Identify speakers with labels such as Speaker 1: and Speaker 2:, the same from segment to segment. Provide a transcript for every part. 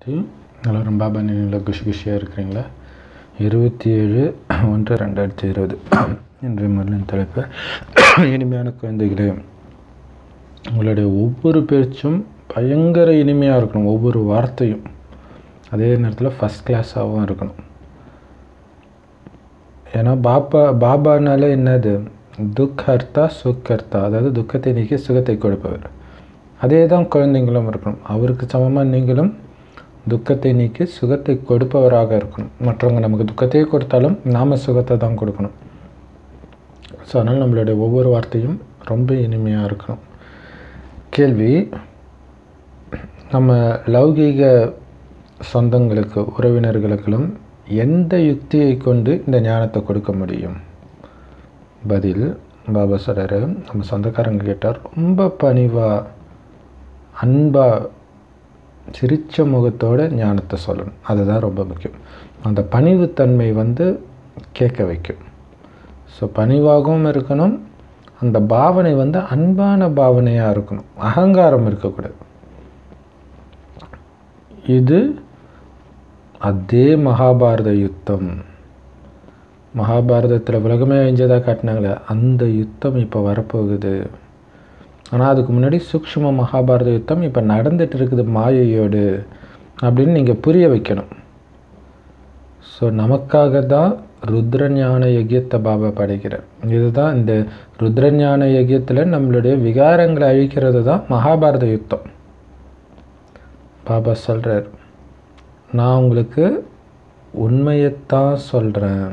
Speaker 1: சாந்தி எல்லோரும் பாபா நினைவில் குஷி குஷியாக இருக்கிறீங்களா இருபத்தி ஏழு ஒன்று ரெண்டாயிரத்தி இருபது இன்றைய முரளின் தலைப்பு இனிமையான குழந்தைகளே உங்களுடைய ஒவ்வொரு பேச்சும் பயங்கர இனிமையாக இருக்கணும் ஒவ்வொரு வார்த்தையும் அதே நேரத்தில் ஃபஸ்ட் கிளாஸாகவும் இருக்கணும் ஏன்னா பாபா பாபானாலே என்னது துக்கர்த்தா சுக்கர்த்தா அதாவது துக்கத்தை நீக்கி சுகத்தை கொடுப்பவர் அதே தான் குழந்தைங்களும் இருக்கணும் அவருக்கு சமமாக நீங்களும் துக்கத்தை நீக்கி சுகத்தை கொடுப்பவராக இருக்கணும் மற்றவங்க நமக்கு துக்கத்தையே கொடுத்தாலும் நாம் சுகத்தை தான் கொடுக்கணும் ஸோ அதனால் நம்மளுடைய ஒவ்வொரு வார்த்தையும் ரொம்ப இனிமையாக இருக்கணும் கேள்வி நம்ம லௌகீக சொந்தங்களுக்கு உறவினர்களுக்கும் எந்த யுக்தியை கொண்டு இந்த ஞானத்தை கொடுக்க முடியும் பதில் பாபா சொல்கிறாரு நம்ம சொந்தக்காரங்க கேட்டால் ரொம்ப பணிவாக அன்பாக சிரித்த முகத்தோட ஞானத்தை சொல்லணும் அதுதான் ரொம்ப முக்கியம் அந்த பணிவுத்தன்மை வந்து கேட்க வைக்கும் ஸோ பணிவாகவும் இருக்கணும் அந்த பாவனை வந்து அன்பான பாவனையாக இருக்கணும் அகங்காரம் இருக்கக்கூடாது இது அதே மகாபாரத யுத்தம் மகாபாரதத்தில் உலகமே அழிஞ்சதாக காட்டினாங்களே அந்த யுத்தம் இப்போ வரப்போகுது ஆனால் அதுக்கு முன்னாடி சூக்ஷ்ம மகாபாரத யுத்தம் இப்போ நடந்துட்டு இருக்குது மாயையோடு அப்படின்னு நீங்கள் புரிய வைக்கணும் ஸோ நமக்காக தான் ருத்ரஞான யஜ்யத்தை பாபா படைக்கிறார் இதுதான் இந்த ருத்ரஞான யஜ்யத்தில் நம்மளுடைய விகாரங்களை அழிக்கிறது தான் மகாபாரத யுத்தம் பாபா சொல்கிறார் நான் உங்களுக்கு உண்மையைத்தான் சொல்கிறேன்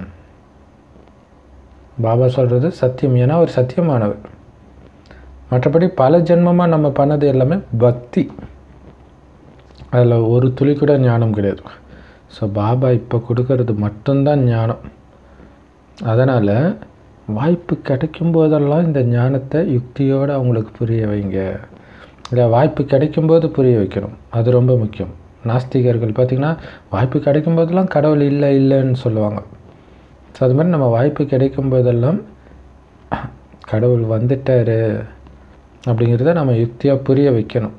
Speaker 1: பாபா சொல்கிறது சத்தியம் ஏன்னா அவர் சத்தியமானவர் மற்றபடி பல ஜென்மமாக நம்ம பண்ணது எல்லாமே பக்தி அதில் ஒரு துளி கூட ஞானம் கிடையாது ஸோ பாபா இப்போ கொடுக்கறது மட்டும்தான் ஞானம் அதனால் வாய்ப்பு கிடைக்கும் போதெல்லாம் இந்த ஞானத்தை யுக்தியோடு அவங்களுக்கு புரிய வைங்க இல்லை வாய்ப்பு கிடைக்கும்போது புரிய வைக்கணும் அது ரொம்ப முக்கியம் நாஸ்திகர்கள் பார்த்திங்கன்னா வாய்ப்பு கிடைக்கும் போதெல்லாம் கடவுள் இல்லை இல்லைன்னு சொல்லுவாங்க ஸோ அது மாதிரி நம்ம வாய்ப்பு கிடைக்கும் போதெல்லாம் கடவுள் வந்துட்டார் அப்படிங்கிறத நம்ம யுக்தியாக புரிய வைக்கணும்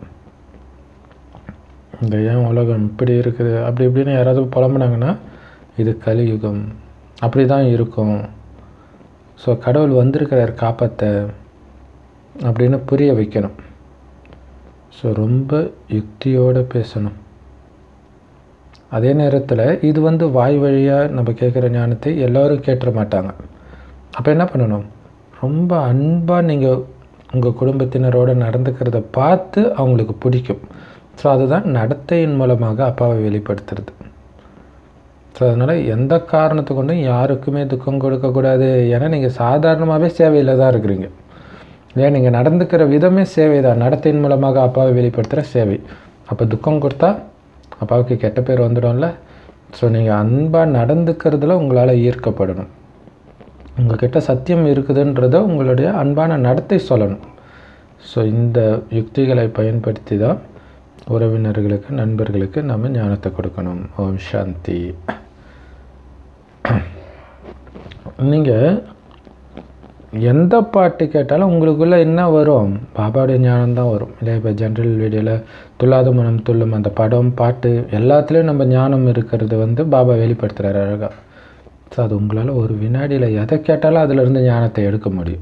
Speaker 1: இந்த ஏன் உலகம் இப்படி இருக்குது அப்படி இப்படின்னு யாராவது புலம்புனாங்கன்னா இது கலியுகம் அப்படி தான் இருக்கும் ஸோ கடவுள் வந்திருக்கிறார் காப்பாற்ற அப்படின்னு புரிய வைக்கணும் ஸோ ரொம்ப யுக்தியோடு பேசணும் அதே நேரத்தில் இது வந்து வாய் வழியாக நம்ம கேட்குற ஞானத்தை எல்லோரும் கேட்டுற மாட்டாங்க அப்போ என்ன பண்ணணும் ரொம்ப அன்பாக நீங்கள் உங்கள் குடும்பத்தினரோடு நடந்துக்கிறத பார்த்து அவங்களுக்கு பிடிக்கும் ஸோ அதுதான் நடத்தையின் மூலமாக அப்பாவை வெளிப்படுத்துறது ஸோ அதனால் எந்த காரணத்தை கொண்டும் யாருக்குமே துக்கம் கொடுக்கக்கூடாது ஏன்னா நீங்கள் சாதாரணமாகவே சேவையில் தான் இருக்கிறீங்க ஏன் நீங்கள் நடந்துக்கிற விதமே சேவை தான் நடத்தையின் மூலமாக அப்பாவை வெளிப்படுத்துகிற சேவை அப்போ துக்கம் கொடுத்தா அப்பாவுக்கு கெட்ட பேர் வந்துடும்ல ஸோ நீங்கள் அன்பாக நடந்துக்கிறதுல உங்களால் ஈர்க்கப்படணும் உங்கள்கிட்ட சத்தியம் இருக்குதுன்றத உங்களுடைய அன்பான நடத்தை சொல்லணும் ஸோ இந்த யுக்திகளை பயன்படுத்தி தான் உறவினர்களுக்கு நண்பர்களுக்கு நம்ம ஞானத்தை கொடுக்கணும் ஓம் சாந்தி நீங்கள் எந்த பாட்டு கேட்டாலும் உங்களுக்குள்ளே என்ன வரும் பாபாவுடைய ஞானம் தான் வரும் இல்லையா இப்போ ஜென்ரல் வீடியோவில் துல்லாத மனம் துள்ளும் அந்த படம் பாட்டு எல்லாத்துலேயும் நம்ம ஞானம் இருக்கிறது வந்து பாபா வெளிப்படுத்துகிறார் அழகாக ஸோ அது உங்களால் ஒரு வினாடியில் எதை கேட்டாலும் அதிலிருந்து ஞானத்தை எடுக்க முடியும்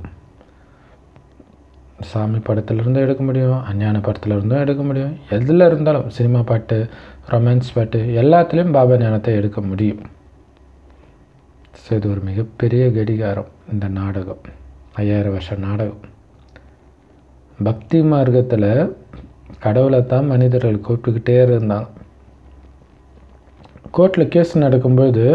Speaker 1: சாமி படத்துலேருந்தும் எடுக்க முடியும் அஞ்ஞான படத்துலேருந்தும் எடுக்க முடியும் எதில் இருந்தாலும் சினிமா பாட்டு ரொமான்ஸ் பாட்டு எல்லாத்துலேயும் பாபா ஞானத்தை எடுக்க முடியும் ஸோ இது ஒரு மிகப்பெரிய கடிகாரம் இந்த நாடகம் ஐயாயிரம் வருஷம் நாடகம் பக்தி மார்க்கத்தில் கடவுளை தான் மனிதர்கள் கூப்பிட்டுக்கிட்டே இருந்தாங்க கோர்ட்டில் கேஸ் நடக்கும்போது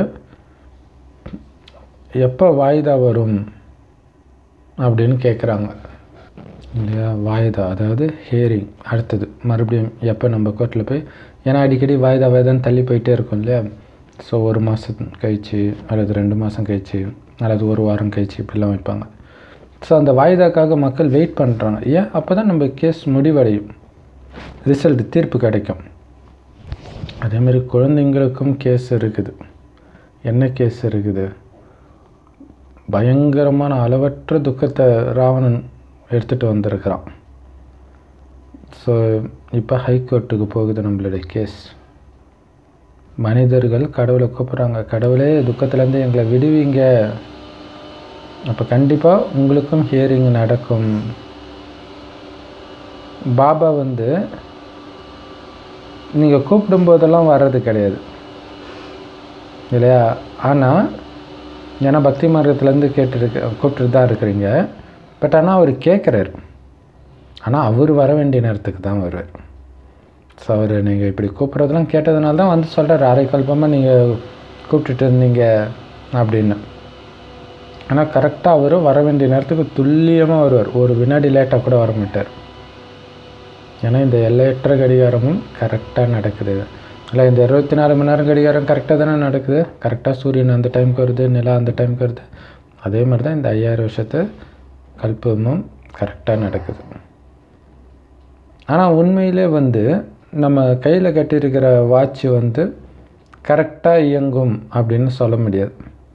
Speaker 1: எப்போ வாய்தா வரும் அப்படின்னு கேட்குறாங்க இல்லையா வாய்தா அதாவது ஹியரிங் அடுத்தது மறுபடியும் எப்போ நம்ம கோர்ட்டில் போய் ஏன்னா அடிக்கடி வாய்தா வாய்தான்னு தள்ளி போயிட்டே இருக்கும் இல்லையா ஸோ ஒரு மாதம் கழிச்சு அல்லது ரெண்டு மாதம் கழிச்சு அல்லது ஒரு வாரம் கழிச்சு இப்படிலாம் வைப்பாங்க ஸோ அந்த வாய்தாக்காக மக்கள் வெயிட் பண்ணுறாங்க ஏன் அப்போ தான் நம்ம கேஸ் முடிவடையும் ரிசல்ட் தீர்ப்பு கிடைக்கும் அதேமாதிரி குழந்தைங்களுக்கும் கேஸ் இருக்குது என்ன கேஸ் இருக்குது பயங்கரமான அளவற்ற துக்கத்தை ராவணன் எடுத்துகிட்டு வந்திருக்கிறான் ஸோ இப்போ ஹைகோர்ட்டுக்கு போகுது நம்மளுடைய கேஸ் மனிதர்கள் கடவுளை கூப்பிட்றாங்க கடவுளே துக்கத்துலேருந்து எங்களை விடுவீங்க அப்போ கண்டிப்பாக உங்களுக்கும் ஹியரிங் நடக்கும் பாபா வந்து நீங்கள் கூப்பிடும்போதெல்லாம் வர்றது கிடையாது இல்லையா ஆனால் ஏன்னா பக்தி மார்க்கத்துலேருந்து கேட்டுருக்க கூப்பிட்டுட்டு தான் இருக்கிறீங்க பட் ஆனால் அவர் கேட்குறாரு ஆனால் அவர் வர வேண்டிய நேரத்துக்கு தான் வருவார் ஸோ அவர் நீங்கள் இப்படி கூப்பிட்றதெல்லாம் கேட்டதுனால தான் வந்து சொல்கிறார் அரை கல்பமாக நீங்கள் கூப்பிட்டுட்டு இருந்தீங்க அப்படின்னு ஆனால் கரெக்டாக அவர் வர வேண்டிய நேரத்துக்கு துல்லியமாக வருவார் ஒரு வினாடி லேட்டாக கூட வர மாட்டார் ஏன்னா இந்த எல்லையற்ற கடிகாரமும் கரெக்டாக நடக்குது இல்லை இந்த இருபத்தி நாலு மணி நேரம் கடிகாரம் கரெக்டாக தானே நடக்குது கரெக்டாக சூரியன் அந்த டைமுக்கு வருது நிலா அந்த டைமுக்கு வருது அதே மாதிரி தான் இந்த ஐயாயிரம் வருஷத்து கல்பமும் கரெக்டாக நடக்குது ஆனால் உண்மையிலே வந்து நம்ம கையில் கட்டியிருக்கிற வாட்ச் வந்து கரெக்டாக இயங்கும் அப்படின்னு சொல்ல முடியாது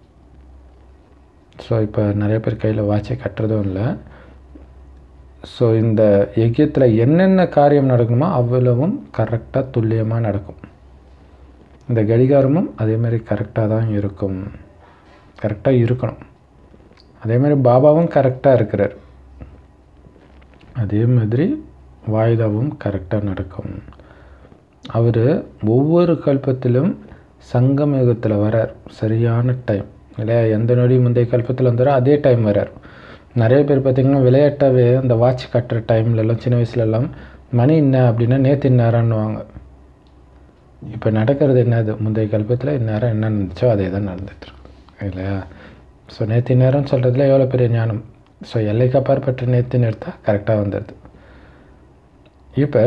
Speaker 1: ஸோ இப்போ நிறைய பேர் கையில் வாட்சை கட்டுறதும் இல்லை ஸோ இந்த யஜ்யத்தில் என்னென்ன காரியம் நடக்கணுமோ அவ்வளவும் கரெக்டாக துல்லியமாக நடக்கும் இந்த கடிகாரமும் அதேமாதிரி கரெக்டாக தான் இருக்கும் கரெக்டாக இருக்கணும் அதேமாதிரி பாபாவும் கரெக்டாக இருக்கிறார் அதே மாதிரி வாய்தாவும் கரெக்டாக நடக்கும் அவர் ஒவ்வொரு கல்பத்திலும் சங்கம் யுகத்தில் வரார் சரியான டைம் இல்லையா எந்த நொடி முந்தைய கல்பத்தில் வந்தாரோ அதே டைம் வரார் நிறைய பேர் பார்த்திங்கன்னா விளையாட்டாகவே அந்த வாட்ச் கட்டுற டைம்லலாம் சின்ன வயசுலலாம் மணி என்ன அப்படின்னா நேற்று நேரம்னுவாங்க இப்போ நடக்கிறது என்னது முந்தைய கல்பத்தில் இந்நேரம் என்ன நடந்துச்சோ அதே தான் நடந்துட்டுருக்கு இல்லையா ஸோ நேற்று நேரம்னு சொல்கிறதுல எவ்வளோ பெரிய ஞானம் ஸோ எல்லைக்கு அப்பாற்பட்ட நேற்றுன்னு எடுத்தால் கரெக்டாக வந்துடுது இப்போ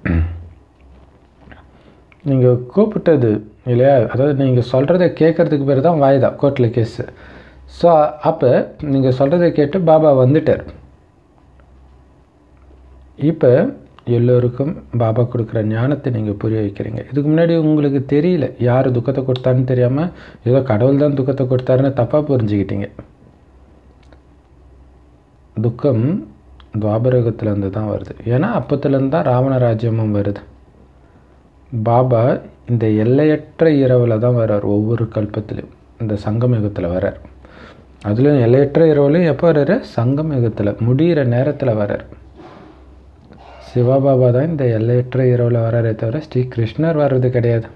Speaker 1: நீங்கள் கூப்பிட்டது இல்லையா அதாவது நீங்கள் சொல்கிறத கேட்குறதுக்கு பேர் தான் வாய்தா கோர்ட்டில் கேஸு ஸோ அப்போ நீங்கள் சொல்கிறத கேட்டு பாபா வந்துட்டார் இப்போ எல்லோருக்கும் பாபா கொடுக்குற ஞானத்தை நீங்கள் புரிய வைக்கிறீங்க இதுக்கு முன்னாடி உங்களுக்கு தெரியல யார் துக்கத்தை கொடுத்தாருன்னு தெரியாமல் ஏதோ கடவுள் தான் துக்கத்தை கொடுத்தாருன்னு தப்பாக புரிஞ்சுக்கிட்டீங்க துக்கம் துவாபரகத்துலேருந்து தான் வருது ஏன்னா அப்பத்துலேருந்து தான் ராவண ராஜ்யமும் வருது பாபா இந்த எல்லையற்ற இரவில் தான் வர்றார் ஒவ்வொரு கல்பத்திலையும் இந்த சங்கம் யுகத்தில் வர்றார் அதுலேயும் எல்லையற்ற இரவுலையும் எப்போ வர்றாரு சங்கம் யுகத்தில் முடிகிற நேரத்தில் வர்றார் சிவபாபா தான் இந்த எல்லையற்ற இரவில் வர்றாரே தவிர ஸ்ரீ கிருஷ்ணர் வர்றது கிடையாது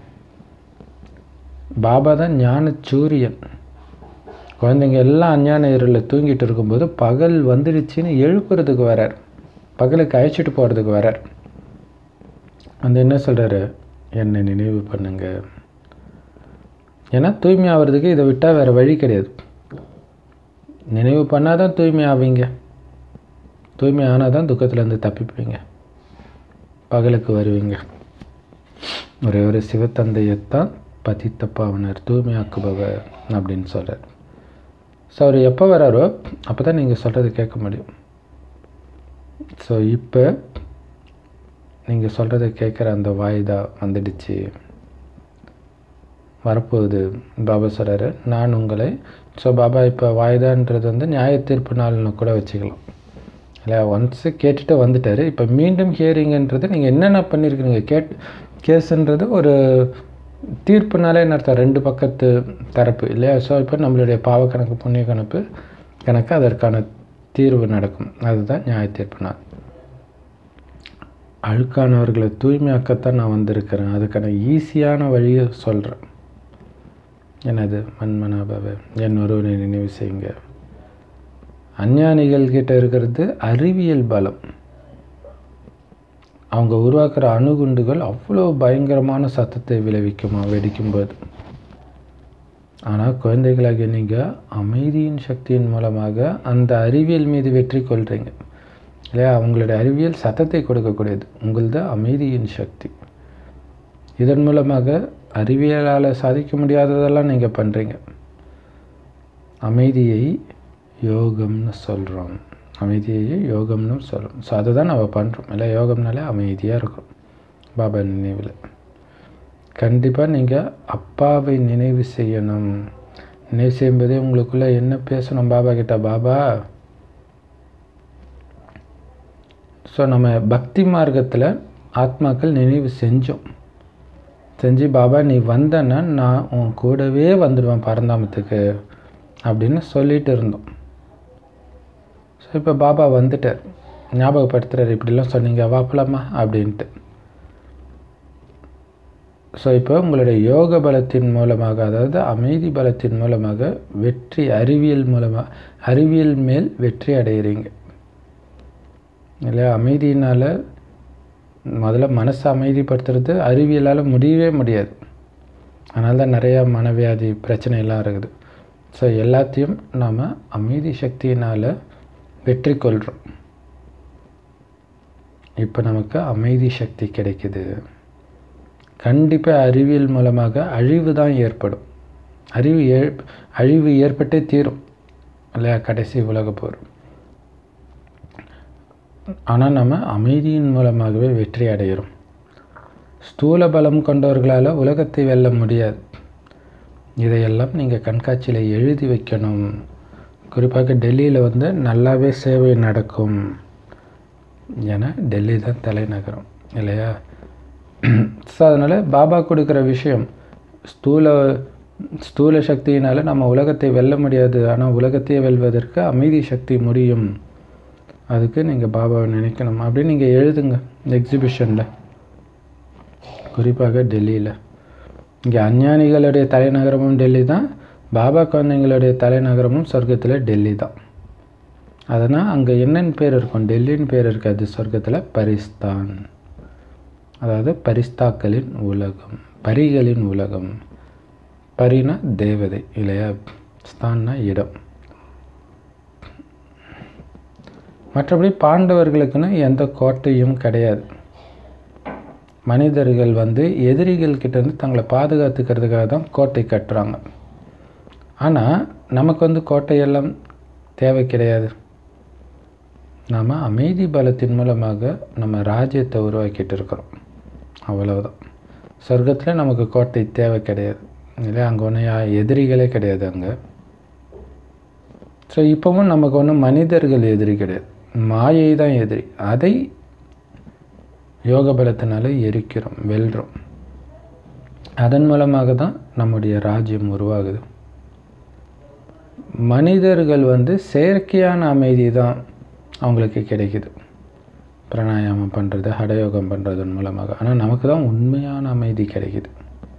Speaker 1: பாபா தான் ஞான சூரியன் குழந்தைங்க எல்லாம் அஞ்ஞான இருளில் தூங்கிட்டு இருக்கும்போது பகல் வந்துடுச்சின்னு எழுப்புறதுக்கு வரார் பகலுக்கு அழைச்சிட்டு போகிறதுக்கு வரார் வந்து என்ன சொல்கிறாரு என்னை நினைவு பண்ணுங்க ஏன்னா தூய்மை ஆகிறதுக்கு இதை விட்டால் வேறு வழி கிடையாது நினைவு பண்ணால் தான் தூய்மை ஆவீங்க தூய்மை ஆனால் தான் துக்கத்துலேருந்து தப்பிப்பீங்க பகலுக்கு வருவீங்க ஒரே ஒரு சிவத்தந்தையைத்தான் பதித்த பாவனர் தூய்மையாக்குபவர் அப்படின்னு சொல்கிறார் ஸோ அவர் எப்போ வராரோ அப்போ தான் நீங்கள் சொல்கிறது கேட்க முடியும் ஸோ இப்போ நீங்கள் சொல்கிறத கேட்குற அந்த வாய்தா வந்துடுச்சு வரப்போகுது பாபா சொல்கிறாரு நான் உங்களை ஸோ பாபா இப்போ வாய்தான்றது வந்து நியாய தீர்ப்பு நாள்னு கூட வச்சுக்கலாம் இல்லையா ஒன்ஸு கேட்டுட்டு வந்துட்டார் இப்போ மீண்டும் ஹியரிங்கன்றது நீங்கள் என்னென்ன பண்ணியிருக்கிறீங்க கேட் கேஸுன்றது ஒரு தீர்ப்புனாலே என்ன அர்த்தம் ரெண்டு பக்கத்து தரப்பு இல்லையா ஸோ இப்போ நம்மளுடைய பாவ கணக்கு புண்ணிய கணக்கு கணக்கு அதற்கான தீர்வு நடக்கும் அதுதான் நியாய தீர்ப்பு நாள் அழுக்கானவர்களை தூய்மையாக்கத்தான் நான் வந்திருக்கிறேன் அதுக்கான ஈஸியான வழியை சொல்கிறேன் என்னது மண்மனாபாவை என் ஒருவனை நினைவு செய்யுங்க அஞ்ஞானிகள் கிட்ட இருக்கிறது அறிவியல் பலம் அவங்க உருவாக்குற அணுகுண்டுகள் அவ்வளோ பயங்கரமான சத்தத்தை விளைவிக்குமா வெடிக்கும்போது ஆனால் குழந்தைகளாகிய நீங்கள் அமைதியின் சக்தியின் மூலமாக அந்த அறிவியல் மீது வெற்றி கொள்கிறீங்க இல்லையா அவங்களுடைய அறிவியல் சத்தத்தை கொடுக்கக்கூடியது உங்களது அமைதியின் சக்தி இதன் மூலமாக அறிவியலால் சாதிக்க முடியாததெல்லாம் நீங்கள் பண்ணுறீங்க அமைதியை யோகம்னு சொல்கிறோம் அமைதியை யோகம்னு சொல்கிறோம் ஸோ அதை தான் நம்ம பண்ணுறோம் இல்லை யோகம்னாலே அமைதியாக இருக்கும் பாபா நினைவில் கண்டிப்பாக நீங்கள் அப்பாவை நினைவு செய்யணும் நினைவு செய்யும்போதே உங்களுக்குள்ளே என்ன பேசணும் பாபா கிட்ட பாபா ஸோ நம்ம பக்தி மார்க்கத்தில் ஆத்மாக்கள் நினைவு செஞ்சோம் செஞ்சு பாபா நீ வந்தன்னா நான் உன் கூடவே வந்துடுவேன் பரந்தாமத்துக்கு அப்படின்னு சொல்லிட்டு இருந்தோம் ஸோ இப்போ பாபா வந்துட்டார் ஞாபகப்படுத்துறாரு இப்படிலாம் சொன்னீங்க வாப்பலாமா அப்படின்ட்டு ஸோ இப்போ உங்களுடைய யோக பலத்தின் மூலமாக அதாவது அமைதி பலத்தின் மூலமாக வெற்றி அறிவியல் மூலமாக அறிவியல் மேல் வெற்றி அடைகிறீங்க இல்லையா அமைதியினால் முதல்ல மனசை அமைதிப்படுத்துறது அறிவியலால் முடியவே முடியாது அதனால தான் நிறையா மனவியாதி பிரச்சனையெல்லாம் இருக்குது ஸோ எல்லாத்தையும் நாம் அமைதி சக்தியினால் வெற்றி கொள்கிறோம் இப்போ நமக்கு அமைதி சக்தி கிடைக்குது கண்டிப்பாக அறிவியல் மூலமாக அழிவு தான் ஏற்படும் அறிவு ஏ அழிவு ஏற்பட்டே தீரும் இல்லையா கடைசி உலக போர் ஆனால் நம்ம அமைதியின் மூலமாகவே வெற்றி அடைகிறோம் ஸ்தூல பலம் கொண்டவர்களால் உலகத்தை வெல்ல முடியாது இதையெல்லாம் நீங்கள் கண்காட்சியில் எழுதி வைக்கணும் குறிப்பாக டெல்லியில் வந்து நல்லாவே சேவை நடக்கும் ஏன்னா டெல்லி தான் தலைநகரம் இல்லையா ஸோ அதனால் பாபா கொடுக்குற விஷயம் ஸ்தூல ஸ்தூல சக்தியினால் நம்ம உலகத்தை வெல்ல முடியாது ஆனால் உலகத்தையே வெல்வதற்கு அமைதி சக்தி முடியும் அதுக்கு நீங்கள் பாபாவை நினைக்கணும் அப்படின்னு நீங்கள் எழுதுங்க எக்ஸிபிஷனில் குறிப்பாக டெல்லியில் இங்கே அஞ்ஞானிகளுடைய தலைநகரமும் டெல்லி தான் பாபா குழந்தைங்களுடைய தலைநகரமும் சொர்க்கத்தில் டெல்லி தான் அதனால் அங்கே என்னென்னு பேர் இருக்கும் டெல்லின்னு பேர் இருக்காது சொர்க்கத்தில் பரிஸ்தான் அதாவது பரிஸ்தாக்களின் உலகம் பரிகளின் உலகம் பரினா தேவதை இல்லையா ஸ்தான்னா இடம் மற்றபடி பாண்டவர்களுக்குன்னு எந்த கோட்டையும் கிடையாது மனிதர்கள் வந்து எதிரிகள் கிட்டேருந்து தங்களை பாதுகாத்துக்கிறதுக்காக தான் கோட்டை கட்டுறாங்க ஆனால் நமக்கு வந்து கோட்டையெல்லாம் தேவை கிடையாது நாம் அமைதி பலத்தின் மூலமாக நம்ம ராஜ்யத்தை உருவாக்கிட்டு இருக்கிறோம் அவ்வளவுதான் சொர்க்கத்தில் நமக்கு கோட்டை தேவை கிடையாது இல்லை அங்கே ஒன்றும் எதிரிகளே கிடையாது அங்கே ஸோ இப்போவும் நமக்கு ஒன்றும் மனிதர்கள் எதிரி கிடையாது மாயை தான் எதிரி அதை யோக பலத்தினால எரிக்கிறோம் வெல்றோம் அதன் மூலமாக தான் நம்முடைய ராஜ்யம் உருவாகுது மனிதர்கள் வந்து செயற்கையான அமைதி தான் அவங்களுக்கு கிடைக்குது பிராணாயாமம் பண்ணுறது ஹடயோகம் பண்ணுறதன் மூலமாக ஆனால் நமக்கு தான் உண்மையான அமைதி கிடைக்குது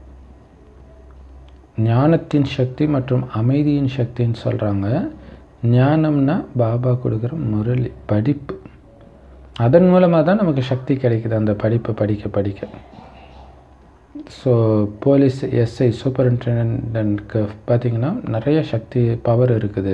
Speaker 1: ஞானத்தின் சக்தி மற்றும் அமைதியின் சக்தின்னு சொல்கிறாங்க ஞானம்னா பாபா கொடுக்குற முரளி படிப்பு அதன் மூலமாக தான் நமக்கு சக்தி கிடைக்குது அந்த படிப்பை படிக்க படிக்க ஸோ போலீஸ் எஸ்ஐ சூப்பரிண்டென்டென்ட்க்கு பார்த்திங்கன்னா நிறைய சக்தி பவர் இருக்குது